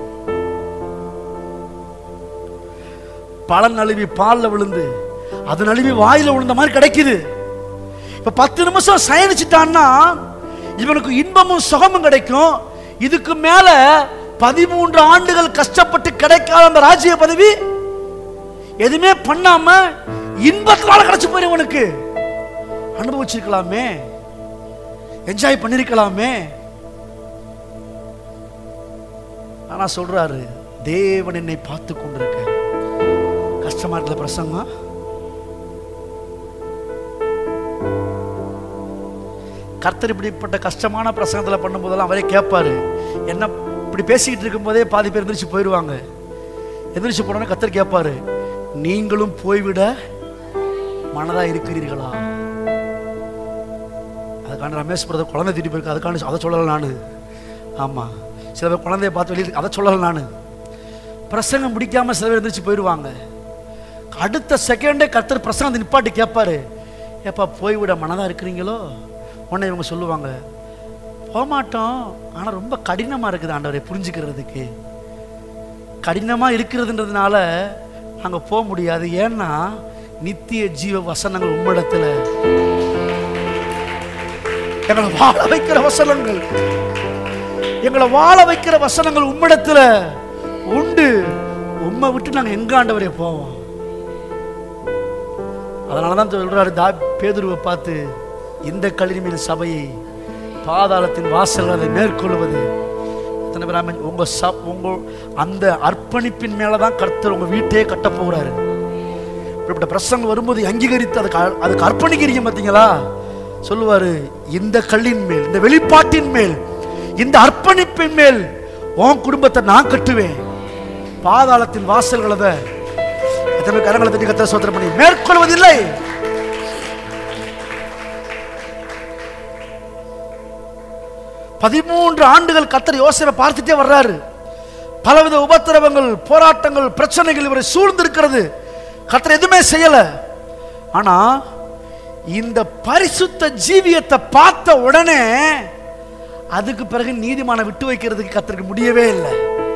பழம் நழுவி பால்ல விழுந்து அது நழுவி வாயில விழுந்த மாதிரி கிடைக்குது இப்ப பத்து நிமிஷம் சயனிச்சிட்டான்னா இவனுக்கு இன்பமும் சுகமும் கிடைக்கும் இதுக்கு மேல பதிமூன்று ஆண்டுகள் கஷ்டப்பட்டு கிடைக்காத அந்த ராஜ்ய பதவி எதுவுமே பண்ணாம இன்பத்தினால கிடைச்சு போயிரு இவனுக்கு அனுபவிச்சிருக்கலாமே என்ஜாய் பண்ணிருக்கலாமே ஆனா சொல்றாரு தேவன் என்னை பார்த்து கொண்டிருக்க கஷ்டமா இருக்கல பிரசங்கம் கர்த்தர் இப்படிப்பட்ட கஷ்டமான பிரசங்கத்தில் பண்ணும்போதெல்லாம் அவரே கேட்பாரு என்ன இப்படி பேசிக்கிட்டு இருக்கும்போதே பாதி பேர் எந்திரிச்சு போயிடுவாங்க எந்திரிச்சு போனோன்னே கர்த்தர் கேட்பாரு நீங்களும் போய்விட மனதா இருக்கிறீர்களா அதுக்கான ரமேஷ் பிரதர் குழந்தை திட்டி போயிருக்கு அதுக்கான அதை சொல்லலை நான் ஆமாம் சில பேர் குழந்தைய பார்த்து வெளியே அதை சொல்லலை நான் பிரசங்கம் முடிக்காம சில பேர் எந்திரிச்சு போயிடுவாங்க அடுத்த செகண்டே கர்த்தர் பிரசங்கத்தை நிப்பாட்டி கேட்பாரு ஏப்பா போய்விட மனதா இருக்கிறீங்களோ உடனே இவங்க சொல்லுவாங்க போகமாட்டோம் ஆனால் ரொம்ப கடினமாக இருக்குது ஆண்டவரை புரிஞ்சுக்கிறதுக்கு கடினமாக இருக்கிறதுன்றதுனால அங்கே போக முடியாது ஏன்னா நித்திய ஜீவ வசனங்கள் உம்மிடத்தில் எங்களை வாழ வைக்கிற வசனங்கள் எங்களை வாழ வைக்கிற வசனங்கள் உம்மிடத்துல உண்டு உம்மை விட்டு நாங்கள் எங்க ஆண்டவரே போவோம் அதனால தான் சொல்றாரு தா பேதுருவை பார்த்து இந்த கல்லின் சபையை பாதாளத்தின் வாசல்கள் அதை மேற்கொள்வது எத்தனை பேர் ஆமென்? உங்க சப் உங்க அந்த அர்ப்பணிப்பின் மேல தான் கர்த்தர் உங்க வீட்டையே கட்ட போகிறாரு இப்படிப்பட்ட பிரசங்கம் வரும்போது அங்கீகரித்து அதுக்கு அ- அதுக்கு அர்ப்பணிக்கிறீங்க பார்த்தீங்களா சொல்லுவாரு இந்த கல்லின் மேல் இந்த வெளிப்பாட்டின் மேல் இந்த அர்ப்பணிப்பின் மேல் உன் குடும்பத்தை நான் கட்டுவேன் பாதாளத்தின் வாசல்களை அதை எத்தனை பேர் கரங்களை தட்டி கத்த சோதனை பண்ணி மேற்கொள்வதில்லை பதிமூன்று ஆண்டுகள் கத்தர் யோசனை பார்த்துட்டே வர்றாரு பலவித உபத்திரவங்கள் போராட்டங்கள் பிரச்சனைகள் இவரை சூழ்ந்திருக்கிறது கத்தர் எதுவுமே செய்யல ஆனா இந்த பரிசுத்த ஜீவியத்தை பார்த்த உடனே அதுக்கு பிறகு நீதிமான விட்டு வைக்கிறதுக்கு கத்தருக்கு முடியவே இல்லை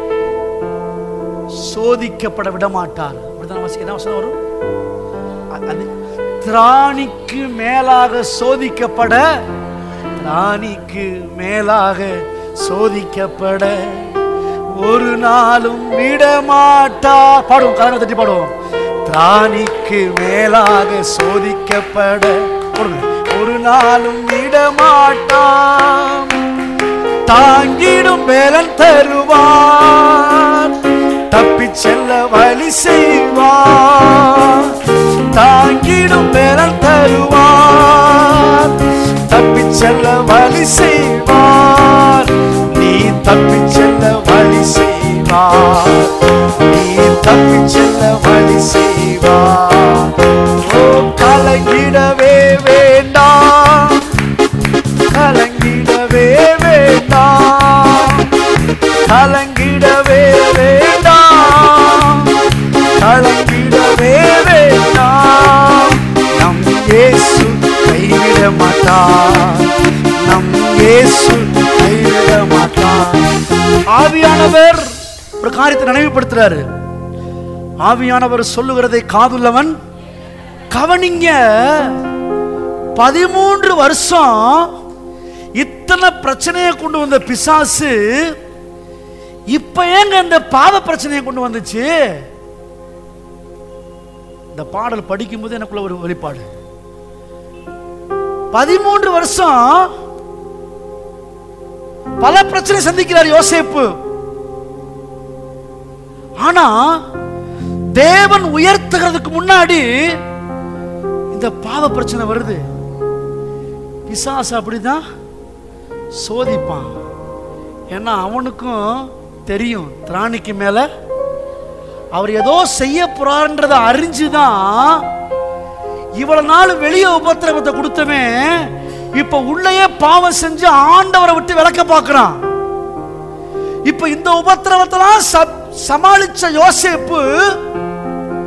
சோதிக்கப்பட விட மாட்டார் அப்படிதான் வாசிக்க என்ன வசனம் வரும் அ- அது திராணிக்கு மேலாக சோதிக்கப்பட திராணிக்கு மேலாக சோதிக்கப்பட ஒரு நாளும் விடமாட்டார் பாடுவோம் கலங்க தட்டி பாடுவோம் திராணிக்கு மேலாக சோதிக்கப்பட போடுங்க. ஒரு நாளும் விடமாட்டான் தாங்கிடும் வேலன் தருவார் தப்பிச் செல்ல வழி செய்வார் தாங்கிடும் வேலன் தருவார் தப்பிச் செல்ல வழி செய்வார் நீ தப்பிச் செல்ல வழி செய்வார் நீ தப்பிச் செல்ல வழி செய்வார் ஓ கலங்கிடவே வேண்டாம் கலங்கிடவே வேண்டாம் கலங்கிடவே வேண்டாம் கலங்கிடவே வேண்டாம் நம் இயேசு கைவிட மாட்டார் நம் இயேசு கைவிட மாட்டார் ஆவியானவர் ஒரு காரியத்தை நினைவுபடுத்துறாரு ஆவியானவர் சொல்லுகிறதை காதுள்ளவன் கவனிங்க பதிமூன்று வருஷம் இத்தனை பிரச்சனையை கொண்டு வந்த பிசாசு இப்ப ஏங்க இந்த பாவ பிரச்சனையை கொண்டு வந்துச்சு இந்த பாடல் படிக்கும்போது எனக்குள்ள ஒரு வெளிப்பாடு பதிமூன்று வருஷம் பல பிரச்சனை சந்திக்கிறார் யோசேப்பு ஆனா தேவன் உயர்த்துகிறதுக்கு முன்னாடி இந்த பாவ பிரச்சனை வருது பிசாசு அப்படிதான் சோதிப்பான் ஏன்னா அவனுக்கும் தெரியும் திராணிக்கு மேல அவர் ஏதோ செய்ய போறாருன்றத அறிஞ்சுதான் இவ்வளவு நாள் வெளியே உபத்திரவத்தை கொடுத்தவன் இப்ப உள்ளேயே பாவம் செஞ்சு ஆண்டவரை விட்டு விளக்க பார்க்கறான் இப்ப இந்த உபத்திரவத்தெல்லாம் சப்- சமாளிச்ச யோசேப்பு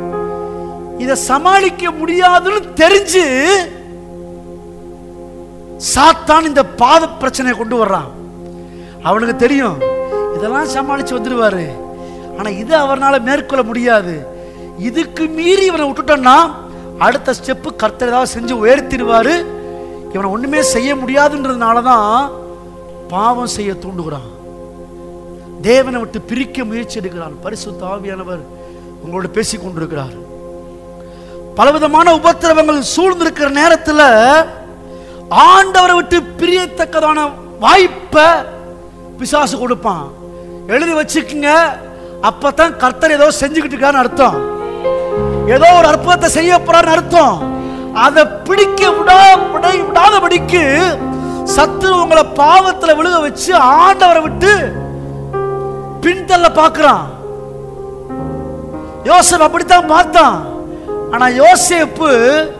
இத சமாளிக்க முடியாதுன்னு தெரிஞ்சு சாத்தான் இந்த பாவ பிரச்சனையை கொண்டு வர்றான் அவனுக்கு தெரியும் இதெல்லாம் சமாளிச்சு வந்துடுவாரு ஆனா இது அவர்னால மேற்கொள்ள முடியாது இதுக்கு மீறி இவனை விட்டுட்டோம்னா அடுத்த ஸ்டெப்பு கர்த்தர் ஏதாவது செஞ்சு உயர்த்திடுவாரு இவனை ஒண்ணுமே செய்ய முடியாதுன்றதுனால தான் பாவம் செய்ய தூண்டுகிறான் தேவனை விட்டு பிரிக்க முயற்சி எடுக்கிறான் பரிசுத்த ஆவியானவர் உங்களோட பேசிக் கொண்டிருக்கிறார் பலவிதமான உபத்திரவங்கள் சூழ்ந்திருக்கிற நேரத்தில் ஆண்டவரை விட்டு பிரியத்தக்கதான வாய்ப்பை பிசாசு கொடுப்பான் எழுதி வச்சுக்கங்க அப்பதான் கர்த்தர் ஏதோ செஞ்சுக்கிட்டு இருக்காருன்னு அர்த்தம் ஏதோ ஒரு அற்புதத்தை செய்ய போறாருன்னு அர்த்தம் அதை பிடிக்க விடா விட விடாதபடிக்கு சத்துரு உங்களை பாவத்துல விழுக வச்சு ஆண்டவரை விட்டு பின்தள்ள பார்க்கிறான் யோசேப் அப்படித்தான் பார்த்தான் ஆனா யோசேப்பு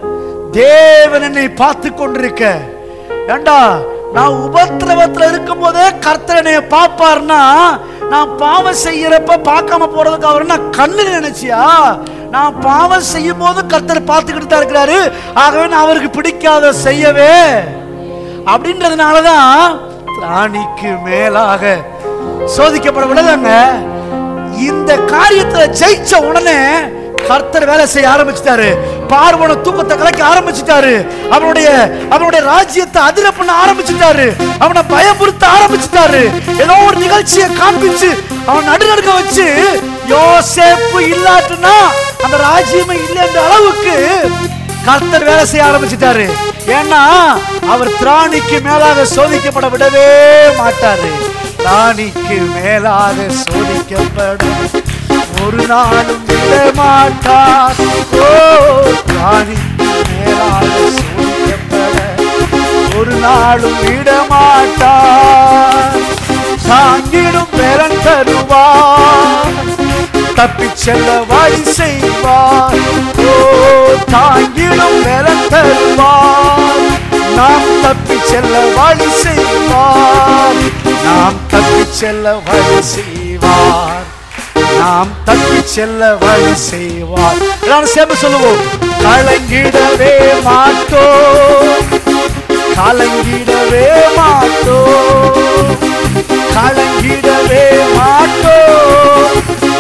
தேவன் என்னை பார்த்து கொண்டிருக்க ஏண்டா நான் உபத்திரவத்துல இருக்கும் போதே கர்த்தர் என்னைய பார்ப்பார்னா நான் பாவம் செய்யறப்ப பார்க்காம போறதுக்கு அவர் நான் கண்ணு நினைச்சியா நான் பாவம் செய்யும் போது கர்த்தர் பார்த்துக்கிட்டு தான் இருக்கிறாரு ஆகவே நான் அவருக்கு பிடிக்காத செய்யவே அப்படின்றதுனாலதான் ராணிக்கு மேலாக சோதிக்கப்பட விடலங்க இந்த காரியத்துல ஜெயிச்ச உடனே கர்த்தர் வேலை செய்ய ஆரம்பிச்சிட்டாரு பார்வன தூக்கத்தை கலைக்க ஆரம்பிச்சிட்டாரு அவனுடைய அவனுடைய ராஜ்யத்தை அதிர பண்ண ஆரம்பிச்சிட்டாரு அவனை பயமுறுத்த ஆரம்பிச்சிட்டாரு ஏதோ ஒரு நிகழ்ச்சியை காண்பிச்சு அவன் நடுநடுக்க வச்சு யோசேப்பு இல்லாட்டுனா அந்த ராஜ்யமே இல்லைன்ற அளவுக்கு கர்த்தர் வேலை செய்ய ஆரம்பிச்சிட்டாரு ஏன்னா அவர் திராணிக்கு மேலாக சோதிக்கப்பட விடவே மாட்டாரு திராணிக்கு மேலாக சோதிக்கப்பட ஒரு நாளும் விட மாட்டார் ஓ திராணிக்கு மேலாக சோதிக்கப்பட ஒரு நாளும் விட மாட்டார் தாங்கிடும் பெறன் தருவார் தப்பிச் செல்ல வழி செய்வார் ஓ தாங்கிடும் பெறன் தருவார் நாம் தப்பிச் செல்ல வழி செய்வார் நாம் தப்பிச் செல்ல வழி செய்வார் நாம் தப்பிச் செல்ல வழி செய்வார் எல்லாரும் சேர்ந்து சொல்லுவோம் கலங்கிடவே மாட்டோம் கலங்கிடவே மாட்டோம் கலங்கிடவே மாட்டோம்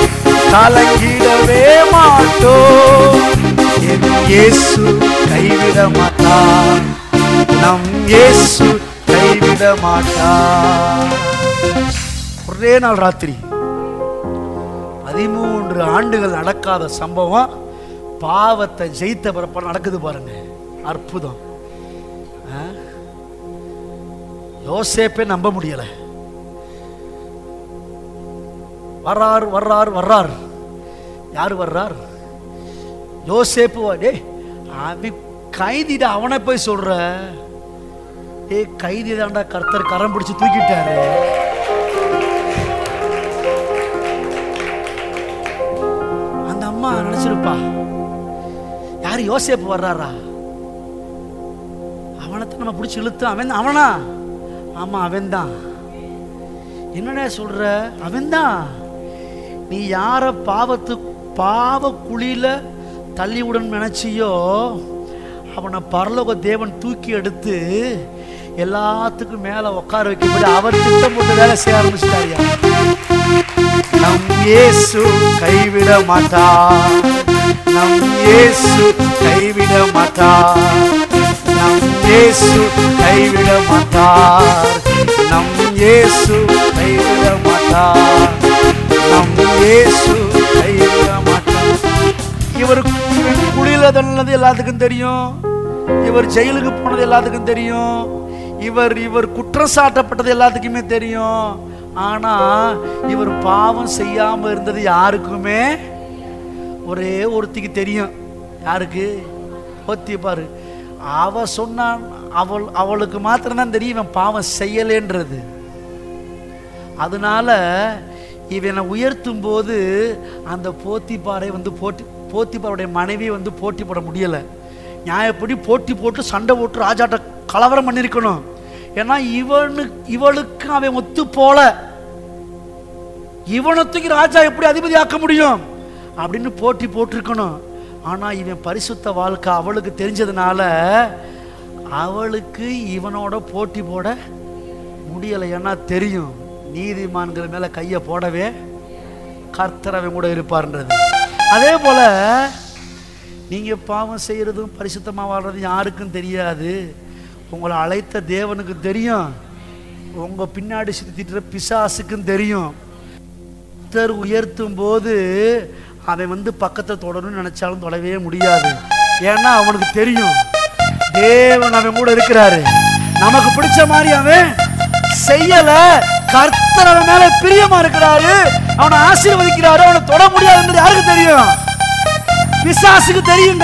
கலங்கிடவே மாட்டோம் என் இயேசு கைவிட மாட்டார் நம் இயேசு கைவிட மாட்டார் ஒரே நாள் ராத்திரி பதிமூன்று ஆண்டுகள் நடக்காத சம்பவம் பாவத்தை ஜெயித்த பிறப்ப நடக்குது பாருங்க அற்புதம் ஆ? யோசேப்பே நம்ப முடியல வர்றார் வர்றார் வர்றார் யார் வர்றார் யோசேப்பு வா- டேய் அவன் கைதிட அவனை போய் சொல்ற ஏய் கைதி தாண்டா கர்த்தர் கரம் பிடிச்சு தூக்கிட்டாரு அந்த அம்மா நினைச்சிருப்பா யார் யோசேப்பு வர்றாரா அவனைத்தான் நம்ம பிடிச்சி இழுத்து அவன் அவனா ஆமா அவன்தான் என்னடா சொல்ற அவன்தான் நீ யார பாவத்து பாவ குழியில தள்ளி விடணும்னு நினைச்சியோ அவனை பரலோக தேவன் தூக்கி எடுத்து எல்லாத்துக்கும் மேல உட்கார வைக்கும்போது அவர் திட்டம் போட்டு வேலை செய்ய ஆரம்பிச்சிட்டாரியா நம் இயேசு கைவிட மாட்டார் நம் இயேசு கைவிட மாட்டார் நம் இயேசு கைவிட மாட்டார் நம் இயேசு கைவிட மாட்டார் நம் இயேசு கைவிட மாட்டார் இவர் இவன் குழியில தள்ளது எல்லாத்துக்கும் தெரியும் இவர் ஜெயிலுக்கு போனது எல்லாத்துக்கும் தெரியும் இவர் இவர் குற்றம் சாட்டப்பட்டது எல்லாத்துக்குமே தெரியும் ஆனா இவர் பாவம் செய்யாம இருந்தது யாருக்குமே ஒரே ஒருத்திக்கு தெரியும் யாருக்கு ஒத்தி பாரு அவ சொன்னான் அவள் அவளுக்கு மாத்திரம்தான் தெரியும் இவன் பாவம் செய்யலேன்றது அதனால இவனை உயர்த்தும் போது அந்த போத்திப்பாறை வந்து போட்டி போத்திப்பாருடைய மனைவி வந்து போட்டி போட முடியலை நியாயப்படி போட்டி போட்டு சண்டை போட்டு ராஜாட்ட கலவரம் பண்ணியிருக்கணும் ஏன்னா இவனுக்கு இவளுக்கு அவன் ஒத்து போல இவனை தூக்கி ராஜா எப்படி அதிபதி ஆக்க முடியும் அப்படின்னு போட்டி போட்டிருக்கணும் ஆனா இவன் பரிசுத்த வாழ்க்கை அவளுக்கு தெரிஞ்சதுனால அவளுக்கு இவனோட போட்டி போட முடியலை ஏன்னா தெரியும் நீதிமான்கள் மேல கையை போடவே கர்த்தர் அவன் கூட இருப்பார்ன்றது அதே போல நீங்க பாவம் செய்யறதும் பரிசுத்தமா வாழ்றதும் யாருக்கும் தெரியாது உங்களை அழைத்த தேவனுக்கு தெரியும் உங்க பின்னாடி சுத்திட்டு பிசாசுக்கும் தெரியும் கர்த்தர் உயர்த்தும் போது அவன் வந்து பக்கத்தை தொடணும்னு நினைச்சாலும் தொடவே முடியாது ஏன்னா அவனுக்கு தெரியும் தேவன் அவன் கூட இருக்கிறாரு நமக்கு பிடிச்ச மாதிரி அவன் செய்யல கர்த்தர் அவன் மேல பிரியமா இருக்கிறாரு அவனை ஆசீர்வதிக்கிறாரு அவனை தொட முடியாதுன்றது யாருக்கு தெரியும் பிசாசுக்கு தெரியுங்க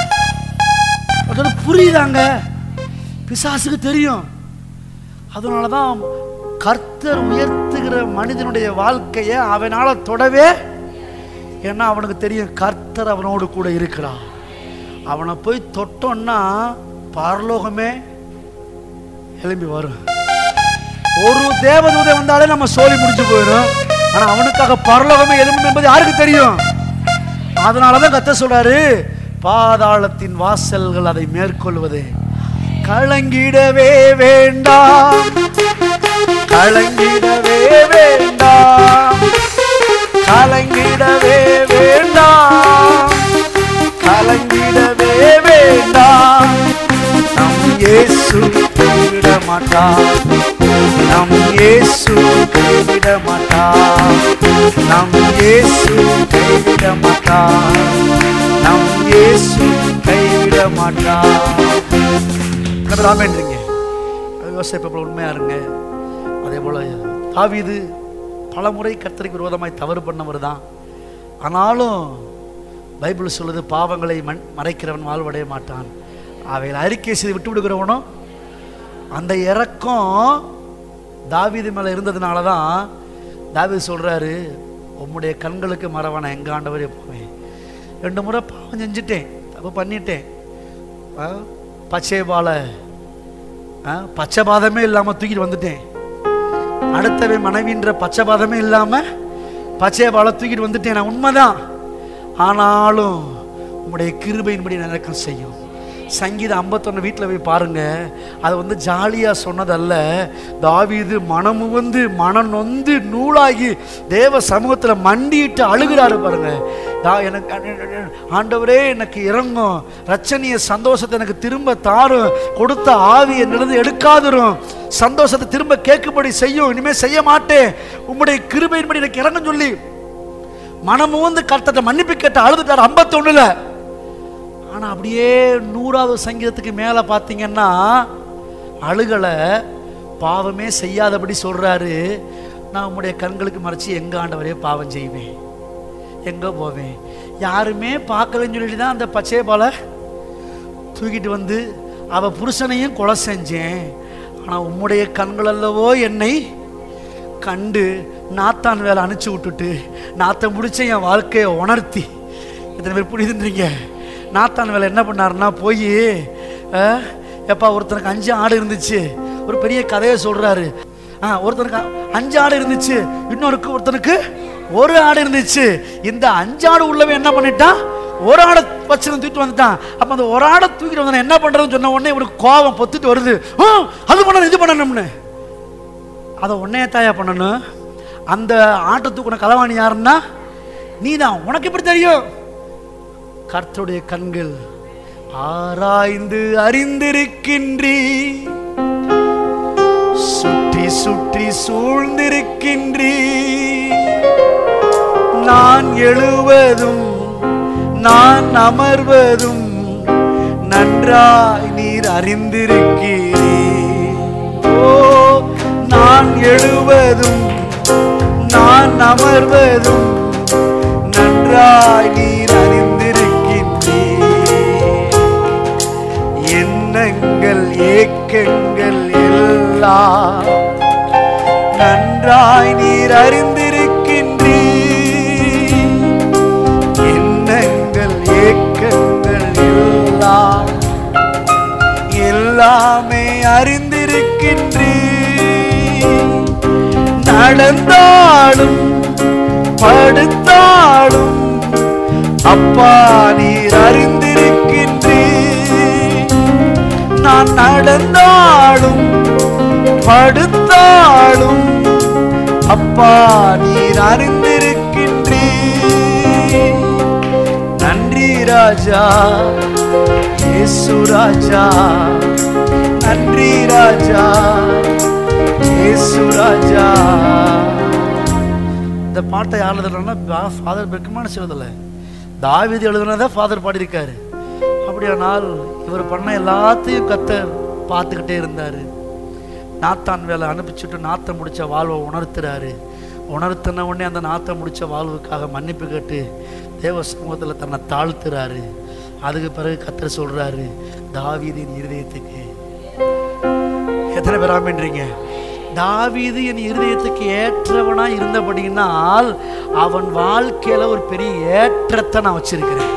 அதோட புரியுதாங்க பிசாசுக்கு தெரியும் அதனால தான் கர்த்தர் உயர்த்துகிற மனிதனுடைய வாழ்க்கையை அவனால தொடவே ஏன்னா அவனுக்கு தெரியும் கர்த்தர் அவனோடு கூட இருக்கிறான் அவனை போய் தொட்டோன்னா பரலோகமே எழும்பி வரும் ஒரு தேவதூதை வந்தாலே நம்ம சோலி முடிஞ்சு போயிடும் ஆனா அவனுக்காக பரலோகமே எழும்பும் என்பது யாருக்கு தெரியும் அதனாலதான் கத்த சொல்றாரு பாதாளத்தின் வாசல்கள் அதை மேற்கொள்வது கலங்கிடவே வேண்டாம் கலங்கிடவே வேண்டாம் கலங்கிடவே வேண்டாம் கலங்கிடவே வேண்டாம் நம் இயேசு கைவிட மாட்டார் நம் இயேசு கைவிட மாட்டார் நம் இயேசு கைவிட மாட்டார் நம் இயேசு கைவிட மாட்டார் ராமேன்றீங்க யோசிப்ப உண்மையா இருங்க அதே போல தாவீது பல முறை கர்த்தருக்கு விரோதமாய் தவறு பண்ணவர் தான் ஆனாலும் பைபிள் சொல்லுது பாவங்களை மண் மறைக்கிறவன் வாழ்வடைய மாட்டான் அவைகளை அறிக்கை செய்து விட்டு விடுகிறவனும் அந்த இறக்கம் தாவீது மேலே இருந்ததுனால தான் தாவீது சொல்கிறாரு உம்முடைய கண்களுக்கு மறவான எங்க ஆண்டவரே போவேன் ரெண்டு முறை பாவம் செஞ்சுட்டேன் தப்பு பண்ணிட்டேன் ஆ, பச்சை பாலை ஆ, பச்சை பாதமே இல்லாமல் தூக்கிட்டு வந்துட்டேன் அடுத்தவன் மனைவின்ற பச்சை பாதமே இல்லாமல் பச்சை பாலை தூக்கிட்டு வந்துட்டேன் நான் உண்மைதான் ஆனாலும் உம்முடைய கிருபையின்படி நடக்கம் செய்யும் சங்கீதம் ஐம்பத்தொன்று வீட்டில் போய் பாருங்க அது வந்து ஜாலியாக சொன்னதல்ல தாவீது மனமு வந்து மனம் நொந்து நூலாகி தேவ சமூகத்தில் மண்டிட்டு அழுகிறாரு பாருங்க தா- எனக்கு ஆண்டவரே எனக்கு இறங்கும் ரச்சனைய சந்தோஷத்தை எனக்கு திரும்ப தாரும் கொடுத்த ஆவி என்னிலிருந்து எடுக்காதிரும் சந்தோஷத்தை திரும்ப கேட்கும்படி செய்யும் இனிமேல் செய்ய மாட்டேன் உம்முடைய கிருபையின்படி எனக்கு இறங்கும் சொல்லி மனமும் வந்து கர்த்தட்ட மன்னிப்பு கேட்டு அழுதுட்டார் ஐம்பத்தொன்னுல ஆனா அப்படியே நூறாவது சங்கீதத்துக்கு மேல பார்த்தீங்கன்னா அழுகலை பாவமே செய்யாதபடி சொல்றாரு நான் உம்முடைய கண்களுக்கு மறைச்சு எங்க ஆண்டவரே பாவம் செய்வேன் எங்க போவேன் யாருமே பார்க்கலன்னு சொல்லிட்டு தான் அந்த பச்சை பாலை தூக்கிட்டு வந்து அவ புருஷனையும் கொலை செஞ்சேன் ஆனா உம்முடைய கண்கள் அல்லவோ என்னை கண்டு நாத்தான் வேலை அனுப்பிச்சு விட்டுட்டு நாத்தை முடிச்ச என் வாழ்க்கையை உணர்த்தி இத்தனை பேர் புரியுதுன்றீங்க நாத்தான் வேலை என்ன பண்ணாருன்னா போய் எப்பா ஒருத்தனுக்கு அஞ்சு ஆடு இருந்துச்சு ஒரு பெரிய கதையை சொல்றாரு ஆ ஒருத்தனுக்கு அ- அஞ்சு ஆடு இருந்துச்சு இன்னொருக்கு ஒருத்தனுக்கு ஒரு ஆடு இருந்துச்சு இந்த அஞ்சு ஆடு உள்ளவன் என்ன பண்ணிட்டான் ஒரு ஆடை வச்சு தூக்கிட்டு வந்துட்டான் அப்ப அந்த ஒரு ஆடை தூக்கிட்டு வந்தான் என்ன பண்றதுன்னு சொன்ன உடனே இவனுக்கு கோபம் பொத்துட்டு வருது "ஆ, அது பண்ணணும் இது பண்ணணும்னு அதை உன்னைய தாயா பண்ணணும் அந்த ஆட்டை தூக்குன களவாணி யாருன்னா நீதான் உனக்கு எப்படி தெரியும் கர்த்தருடைய கண்கள் ஆராய்ந்து அறிந்திருக்கின்றீ சுற்றி சுற்றி சூழ்ந்திருக்கின்றீ நான் எழுவதும் நான் அமர்வதும் நன்றாய் நீர் அறிந்திருக்கிறீர் ஓ நான் எழுவதும் நான் அமர்வதும் நன்றாய் நீர் அறிந்திருக்கின்றீர் எண்ணங்கள் ஏக்கங்கள் எல்லாம் நன்றாய் நீர் அறிந்திருக்கின்றீர் எண்ணங்கள் ஏக்கங்கள் எல்லாம் எல்லாமே அறிந்திருக்கின்றீர் நடந்தாலும் படுத்தாலும் அப்பா நீர் அறிந்திருக்கின்றீர் நான் நாளும் அப்பா நீர் அறிந்திருக்கின்றீ நன்றி ராஜா இயேசு ராஜா நன்றி ராஜா இயேசு ராஜா இந்த பாட்டை யார் எழுதுனா ஃபாதர் பெருக்கமான சிவதில்லை தாவீது எழுதுனதை ஃபாதர் பாடியிருக்காரு அப்படியானால் இவர் பண்ண எல்லாத்தையும் கத்தர் பார்த்துக்கிட்டே இருந்தார் நாத்தான் வேலை அனுப்பிச்சுட்டு நாத்தம் முடிச்ச வாழ்வை உணர்த்துறாரு உணர்த்தின உடனே அந்த நாத்தம் முடிச்ச வாழ்வுக்காக மன்னிப்பு கேட்டு தேவ சமூகத்தில் தன்னை தாழ்த்துறாரு அதுக்கு பிறகு கத்தர் சொல்றாரு தாவீதின் இருதயத்துக்கு எத்தனை பேர் ஆமின்றீங்க தாவீது என் இருதயத்துக்கு ஏற்றவனா இருந்தபடியினால் அவன் வாழ்க்கையில ஒரு பெரிய ஏற்றத்தை நான் வச்சிருக்கிறேன்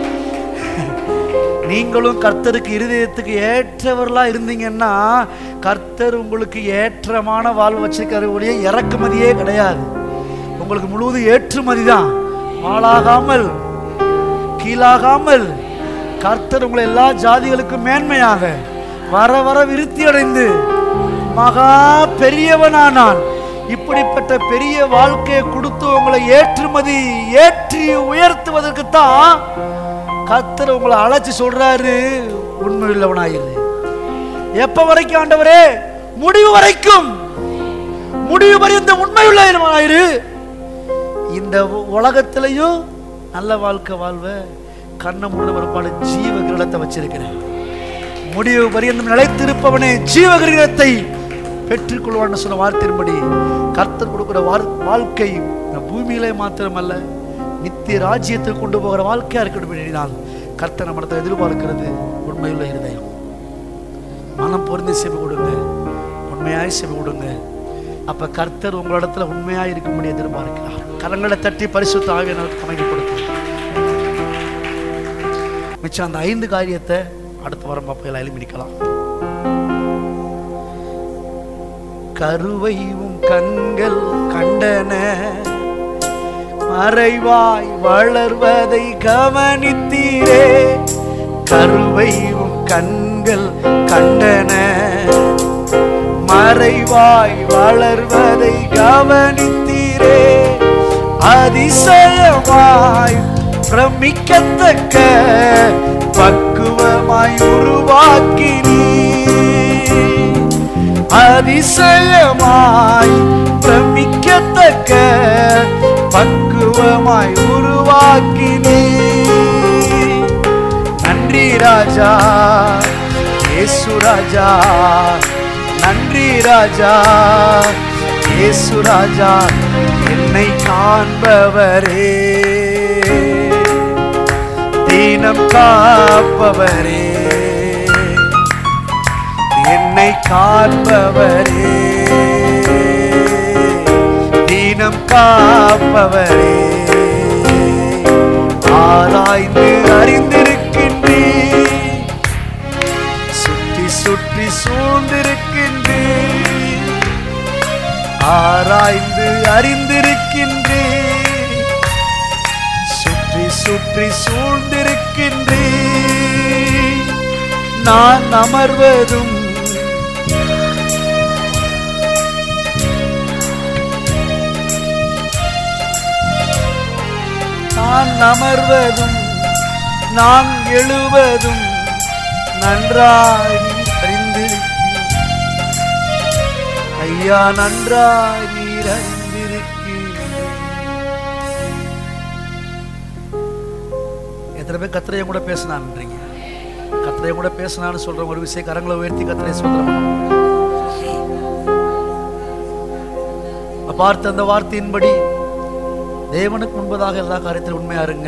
நீங்களும் கர்த்தருக்கு இருதயத்துக்கு ஏற்றவர்களா இருந்தீங்கன்னா கர்த்தர் உங்களுக்கு ஏற்றமான வாழ்வு வச்சிருக்கிற ஒழிய இறக்குமதியே கிடையாது உங்களுக்கு முழுவதும் ஏற்றுமதி தான் ஆளாகாமல் கீழாகாமல் கர்த்தர் உங்களை எல்லா ஜாதிகளுக்கும் மேன்மையாக வர வர விருத்தி அடைந்து மகா பெரியவனானான் இப்படிப்பட்ட பெரிய வாழ்க்கையை கொடுத்து உங்களை ஏற்றுமதி ஏற்றி உயர்த்துவதற்கு தான் கர்த்தர் உங்களை அழைச்சி சொல்றாரு உண்மை உள்ளவனாயிரு எப்ப வரைக்கும் ஆண்டவரே முடிவு வரைக்கும் முடிவு வரையும் உண்மை உள்ளவனாயிரு இந்த உ- உலகத்திலையும் நல்ல வாழ்க்கை வாழ்வ கண்ண மூடின பிற்பாடு ஜீவ கிரீடத்தை வச்சிருக்கிறேன் முடிவு பரியந்தம் நிலைத்திருப்பவனே ஜீவ கிரீடத்தை பெற்றுக்கொள்வான்னு சொன்ன வார்த்தையின்படி கர்த்தர் கொடுக்கிற வார் வாழ்க்கை இந்த பூமியிலே மாத்திரமல்ல நித்திய ராஜ்யத்துக்கு கொண்டு போகிற வாழ்க்கையா இருக்கட்டும் எண்ணினால் கர்த்தர் நம்மளத்தை எதிர்பார்க்கிறது உண்மையுள்ள இருதயம் மனம் பொருந்தி செவி கொடுங்க உண்மையாய் செவி கொடுங்க அப்ப கர்த்தர் உங்களிடத்துல உண்மையாய் இருக்கும்படி எதிர்பார்க்கிறார் கரங்களை தட்டி பரிசுத்த ஆவியானவருக்கு அமைதிப்படுத்தும் மிச்சம் அந்த ஐந்து காரியத்தை அடுத்த வாரம் பாப்பையில் எளிமிடிக்கலாம் கருவையும் கண்கள் கண்டன மறைவாய் வளர்வதை கவனித்தீரே கருவையும் கண்கள் கண்டன மறைவாய் வளர்வதை கவனித்தீரே அதிசயமாய் பிரமிக்கத்தக்க பக்குவமாய் உருவாக்கினீ அதிசயமாய் பிரமிக்கத்தக்க பக்குவமாய் உருவாக்கினீ நன்றி ராஜா இயேசு ராஜா நன்றி ராஜா இயேசு ராஜா என்னை காண்பவரே தீனம் காப்பவரே என்னை காண்பவரே தீனம் காப்பவரே ஆராய்ந்து அறிந்திருக்கின்றீ சுற்றி சுற்றி சூழ்ந்திருக்கின்றீ ஆராய்ந்து அறிந்திருக்கின்றீ சுற்றி சுற்றி சூழ்ந்திருக்கின்றீ நான் அமர்வதும் நான் அமர்வதும் நான் எழுவதும் நன்றாய் நீர் அறிந்திருக்கிறீர் ஐயா நன்றாய் நீர் அறிந்திருக்கிறீர் எத்தனை பேர் கத்திரையும் கூட பேசினான்றீங்க கத்திரையும் கூட பேசினான்னு சொல்ற ஒரு விஷயம் கரங்களை உயர்த்தி கத்திரை சொல்றோம் பார்த்த அந்த வார்த்தையின்படி தேவனுக்கு முன்பதாக எல்லா காரியத்திலும் உண்மையா இருங்க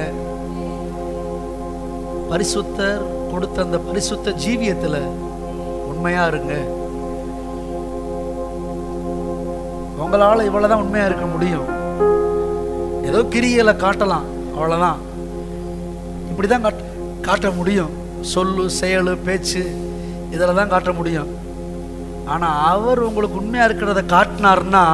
பரிசுத்தர் கொடுத்த அந்த பரிசுத்த ஜீவியத்துல உண்மையா இருங்க உங்களால இவ்வளவுதான் உண்மையா இருக்க முடியும் ஏதோ கிரியையில காட்டலாம் அவ்வளவுதான் இப்படிதான் காட்ட காட்ட முடியும் சொல்லு செயலு பேச்சு இதில் தான் காட்ட முடியும் ஆனா அவர் உங்களுக்கு உண்மையா இருக்கிறத காட்டினார்னா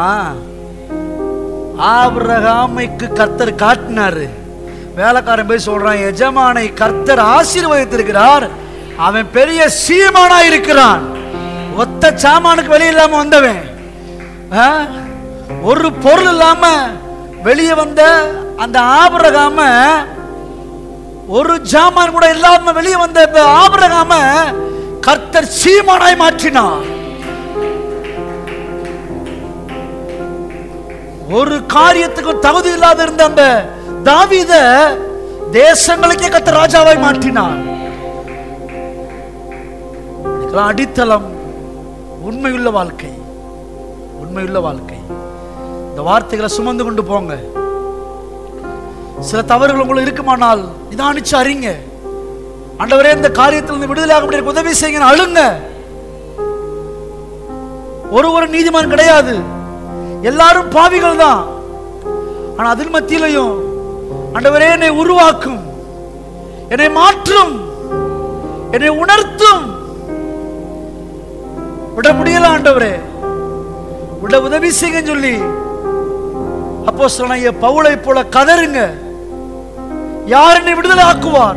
ஆபிரகாமைக்கு கர்த்தர் காட்டினாரு வேலைக்காரன் போய் சொல்றான் எஜமானை கர்த்தர் ஆசீர்வதித்திருக்கிறார் அவன் பெரிய சீமானா இருக்கிறான் ஒத்த சாமானுக்கு வெளியே இல்லாம வந்தவன் ஆ? ஒரு பொருள் இல்லாம வெளியே வந்த அந்த ஆபரகாம ஒரு ஜாமான் கூட இல்லாம வெளியே வந்த இந்த ஆபரகாம கர்த்தர் சீமானாய் மாற்றினார் ஒரு காரியத்துக்கும் தகுதி இல்லாத இருந்த அந்த தாவீத தேசங்களுக்கே கத்த ராஜாவாய் மாற்றினார் இதுக்கெல்லாம் அடித்தளம் உண்மையுள்ள வாழ்க்கை உண்மையுள்ள வாழ்க்கை இந்த வார்த்தைகளை சுமந்து கொண்டு போங்க சில தவறுகள் உங்களுக்கு இருக்குமானால் நிதானிச்சு அறிங்க ஆண்டவரே இந்த காரியத்திலிருந்து விடுதலையாக முடிய உதவி செய்யுங்க அழுங்க ஒரு ஒரு நீதிமான் கிடையாது எல்லாரும் பாவிகள் தான் ஆனா அதில் மத்தியிலையும் ஆண்டவரே என்னை உருவாக்கும் என்னை மாற்றும் என்னை உணர்த்தும் விட முடியல ஆண்டவரே விட உதவி செய்யுங்க சொல்லி அப்போ சொன்ன பவுளை போல கதறுங்க யார் என்னை விடுதலை ஆக்குவார்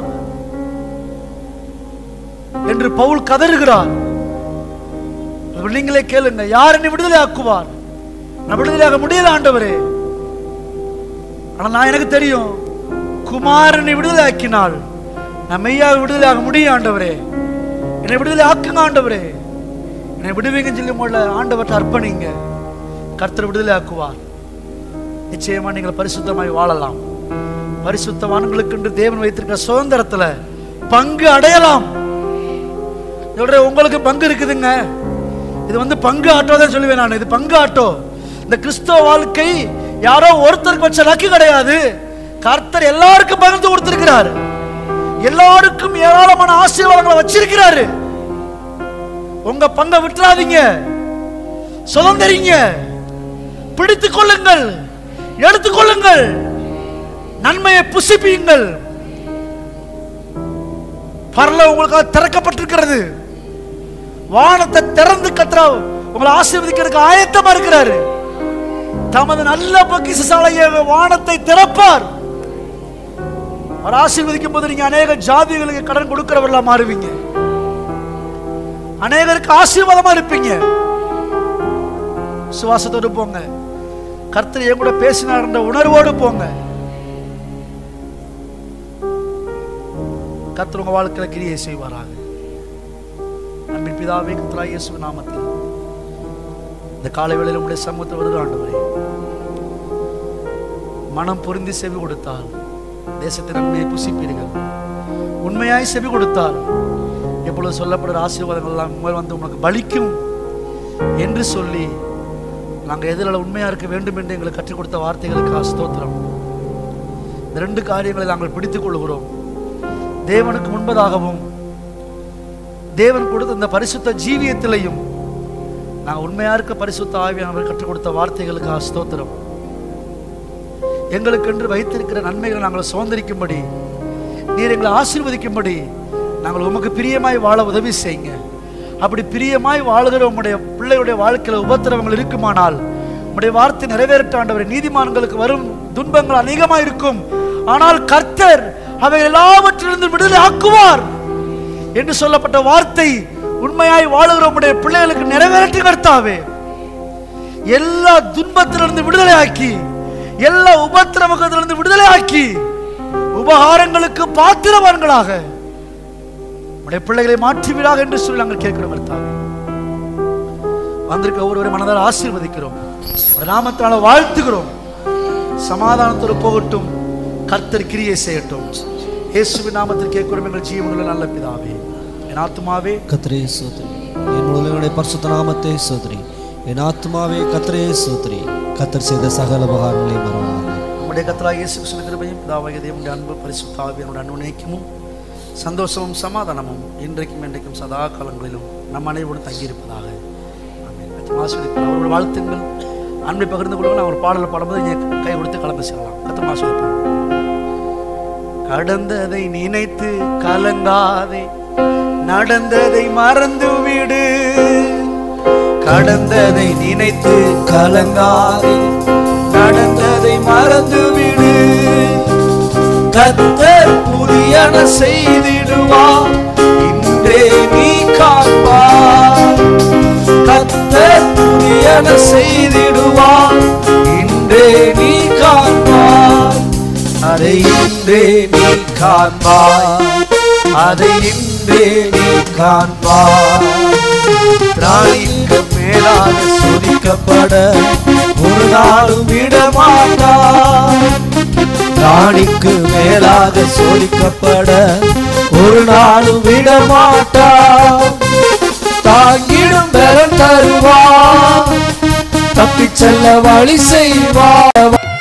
என்று பவுல் கதறுகிறார் அப்ப நீங்களே கேளுங்க யார் என்னை விடுதலை ஆக்குவார் நான் விடுதலையாக முடியல ஆண்டவரே ஆனா நான் எனக்கு தெரியும் குமாரனை விடுதலை ஆக்கினால் நான் மெய்யாக விடுதலையாக முடியும் ஆண்டவரே என்னை விடுதலை ஆக்குங்க ஆண்டவரே என்னை விடுவீங்கன்னு சொல்லி முதல்ல ஆண்டவர்கிட்ட அர்ப்பணிங்க கர்த்தர் விடுதலை ஆக்குவார் நிச்சயமா நீங்கள் பரிசுத்தமாய் வாழலாம் பரிசுத்தவான்களுக்கு என்று தேவன் வைத்திருக்கிற சுதந்திரத்துல பங்கு அடையலாம் சொல்ற உங்களுக்கு பங்கு இருக்குதுங்க இது வந்து பங்கு ஆட்டோ தான் சொல்லுவேன் நான் இது பங்கு ஆட்டோ இந்த கிறிஸ்தவ வாழ்க்கை யாரோ ஒருத்தருக்கு வச்ச லக்கு கிடையாது கர்த்தர் எல்லாருக்கும் பகிர்ந்து கொடுத்திருக்கிறார் எல்லாருக்கும் ஏராளமான ஆசீர்வாதங்களை வச்சிருக்கிறாரு உங்க பங்கை விட்டுறாதீங்க சுதந்திரிங்க பிடித்துக் கொள்ளுங்கள் எடுத்துக்கொள்ளுங்கள் நன்மையை புசிப்பியுங்கள் பரல உங்களுக்காக திறக்கப்பட்டிருக்கிறது வானத்தை திறந்து கத்துறா உங்களை ஆசீர்வதிக்கிறதுக்கு ஆயத்தமா இருக்கிறாரு தமது நல்ல பொக்கிசாலைய வானத்தை திறப்பார் அவர் ஆசீர்வதிக்கும் போது நீங்க அநேக ஜாதிகளுக்கு கடன் கொடுக்கிறவர்களா மாறுவீங்க அநேகருக்கு ஆசீர்வாதமா இருப்பீங்க சுவாசத்தோடு போங்க கர்த்தர் என் கூட பேசினார் என்ற உணர்வோடு போங்க கர்த்தர் உங்க வாழ்க்கையில கிரியை செய்வாராக அன்பின் பிதாவே கர்த்தராகிய இயேசு நாமத்தில் இந்த காலை வேளையில் உடைய சமூகத்தில் வருகிற ஆண்டவரே மனம் பொருந்தி செவி கொடுத்தால் தேசத்தின் நன்மையை புசிப்பீர்கள் உண்மையாய் செவி கொடுத்தால் எப்பொழுது சொல்லப்படுற ஆசீர்வாதங்கள் எல்லாம் உண்மையில் வந்து உனக்கு பலிக்கும் என்று சொல்லி நாங்கள் எதிரில் உண்மையாக இருக்க வேண்டும் என்று எங்களுக்கு கற்றுக் கொடுத்த வார்த்தைகளுக்கு ஸ்தோத்திரம் இந்த ரெண்டு காரியங்களை நாங்கள் பிடித்துக் கொள்கிறோம் தேவனுக்கு முன்பதாகவும் தேவன் கொடுத்த இந்த பரிசுத்த ஜீவியத்திலையும் நாங்கள் உண்மையாக இருக்க பரிசுத்த ஆவியானவர் கற்றுக் கொடுத்த வார்த்தைகளுக்கு ஸ்தோத்திரம் எங்களுக்கென்று வைத்திருக்கிற நன்மைகளை நாங்கள் சுதந்திரிக்கும்படி நீர் எங்களை ஆசீர்வதிக்கும்படி நாங்கள் உமக்கு பிரியமாய் வாழ உதவி செய்யுங்க அப்படி பிரியமாய் வாழுகிற உம்முடைய பிள்ளையுடைய வாழ்க்கையில் உபத்திரவங்கள் இருக்குமானால் உம்முடைய வார்த்தை நிறைவேற்ற ஆண்டவர் நீதிமான்களுக்கு வரும் துன்பங்கள் அதிகமாக இருக்கும் ஆனால் கர்த்தர் அவை எல்லாவற்றிலிருந்து விடுதலை ஆக்குவார் என்று சொல்லப்பட்ட வார்த்தை உண்மையாய் வாழுகிற உம்முடைய பிள்ளைகளுக்கு நிறைவேற்றி கர்த்தாவே எல்லா துன்பத்திலிருந்து விடுதலை ஆக்கி எல்லா உபத்திரவத்திலிருந்து விடுதலை ஆக்கி உபகாரங்களுக்கு பாத்திரவான்களாக உடைய பிள்ளைகளை மாற்றுவீராக என்று சொல்லி நாங்கள் கேட்கிறோம் கர்த்தாவே வந்திருக்க ஒருவரை மனதால் ஆசீர்வதிக்கிறோம் உடைய நாமத்தினால வாழ்த்துகிறோம் சமாதானத்தோடு போகட்டும் கர்த்தர் கிரியை செய்யட்டும் இயேசுவின் நாமத்தில் கேட்கிறோம் எங்கள் ஜீவனுள்ள நல்ல பிதாவே என் ஆத்துமாவே கத்ரே சோத்ரி என் முழுவதுடைய பரிசுத்த நாமத்தை சோத்ரி என் ஆத்மாவே கத்ரே சோத்ரி கத்தர் செய்த சகல உபகாரங்களை மறவாது நம்முடைய கத்தராக இயேசு கிறிஸ்துவின் கிருபையும் பிதாவாகிய தேவனுடைய அன்பு பரிசுத்தாவியனுடைய அன்புநேக்கமும் சந்தோஷமும் சமாதானமும் இன்றைக்கும் என்றைக்கும் சதா காலங்களிலும் நம் அனைவரும் தங்கியிருப்பதாக ஆமென். கர்த்தர் ஆசீர்வதிப்பார். அவர்கள் வாழ்த்துங்கள் அன்பை பகிர்ந்து கொள்ளுங்கள் நான் ஒரு பாடலை பாடும்போது நீங்கள் கை கொடுத்து கலந்து செல்லலாம் கத்தர் ஆசீர்வதிப்பார் கடந்ததை நினைத்து கலங்காதே நடந்ததை மறந்து விடு கடந்ததை நினைத்து கலங்காதே நடந்ததை மறந்து விடு கத்தர் புதியன செய்திடுவார் இன்றே நீ காப்பார் கத்தர் புதியன செய்திடுவார் இன்றே நீ காண்பாய் அதை இன்றே நீ காண்பாய் ராணிக்கு மேலாக சோதிக்கப்பட ஒரு நாளும் விடமாட்டாய் ராணிக்கு மேலாக சோதிக்கப்பட ஒரு நாளும் விடமாட்டாய் தாங்கிடும் பலன் தருவார் தப்பிச் செல்ல வழி செய்வார்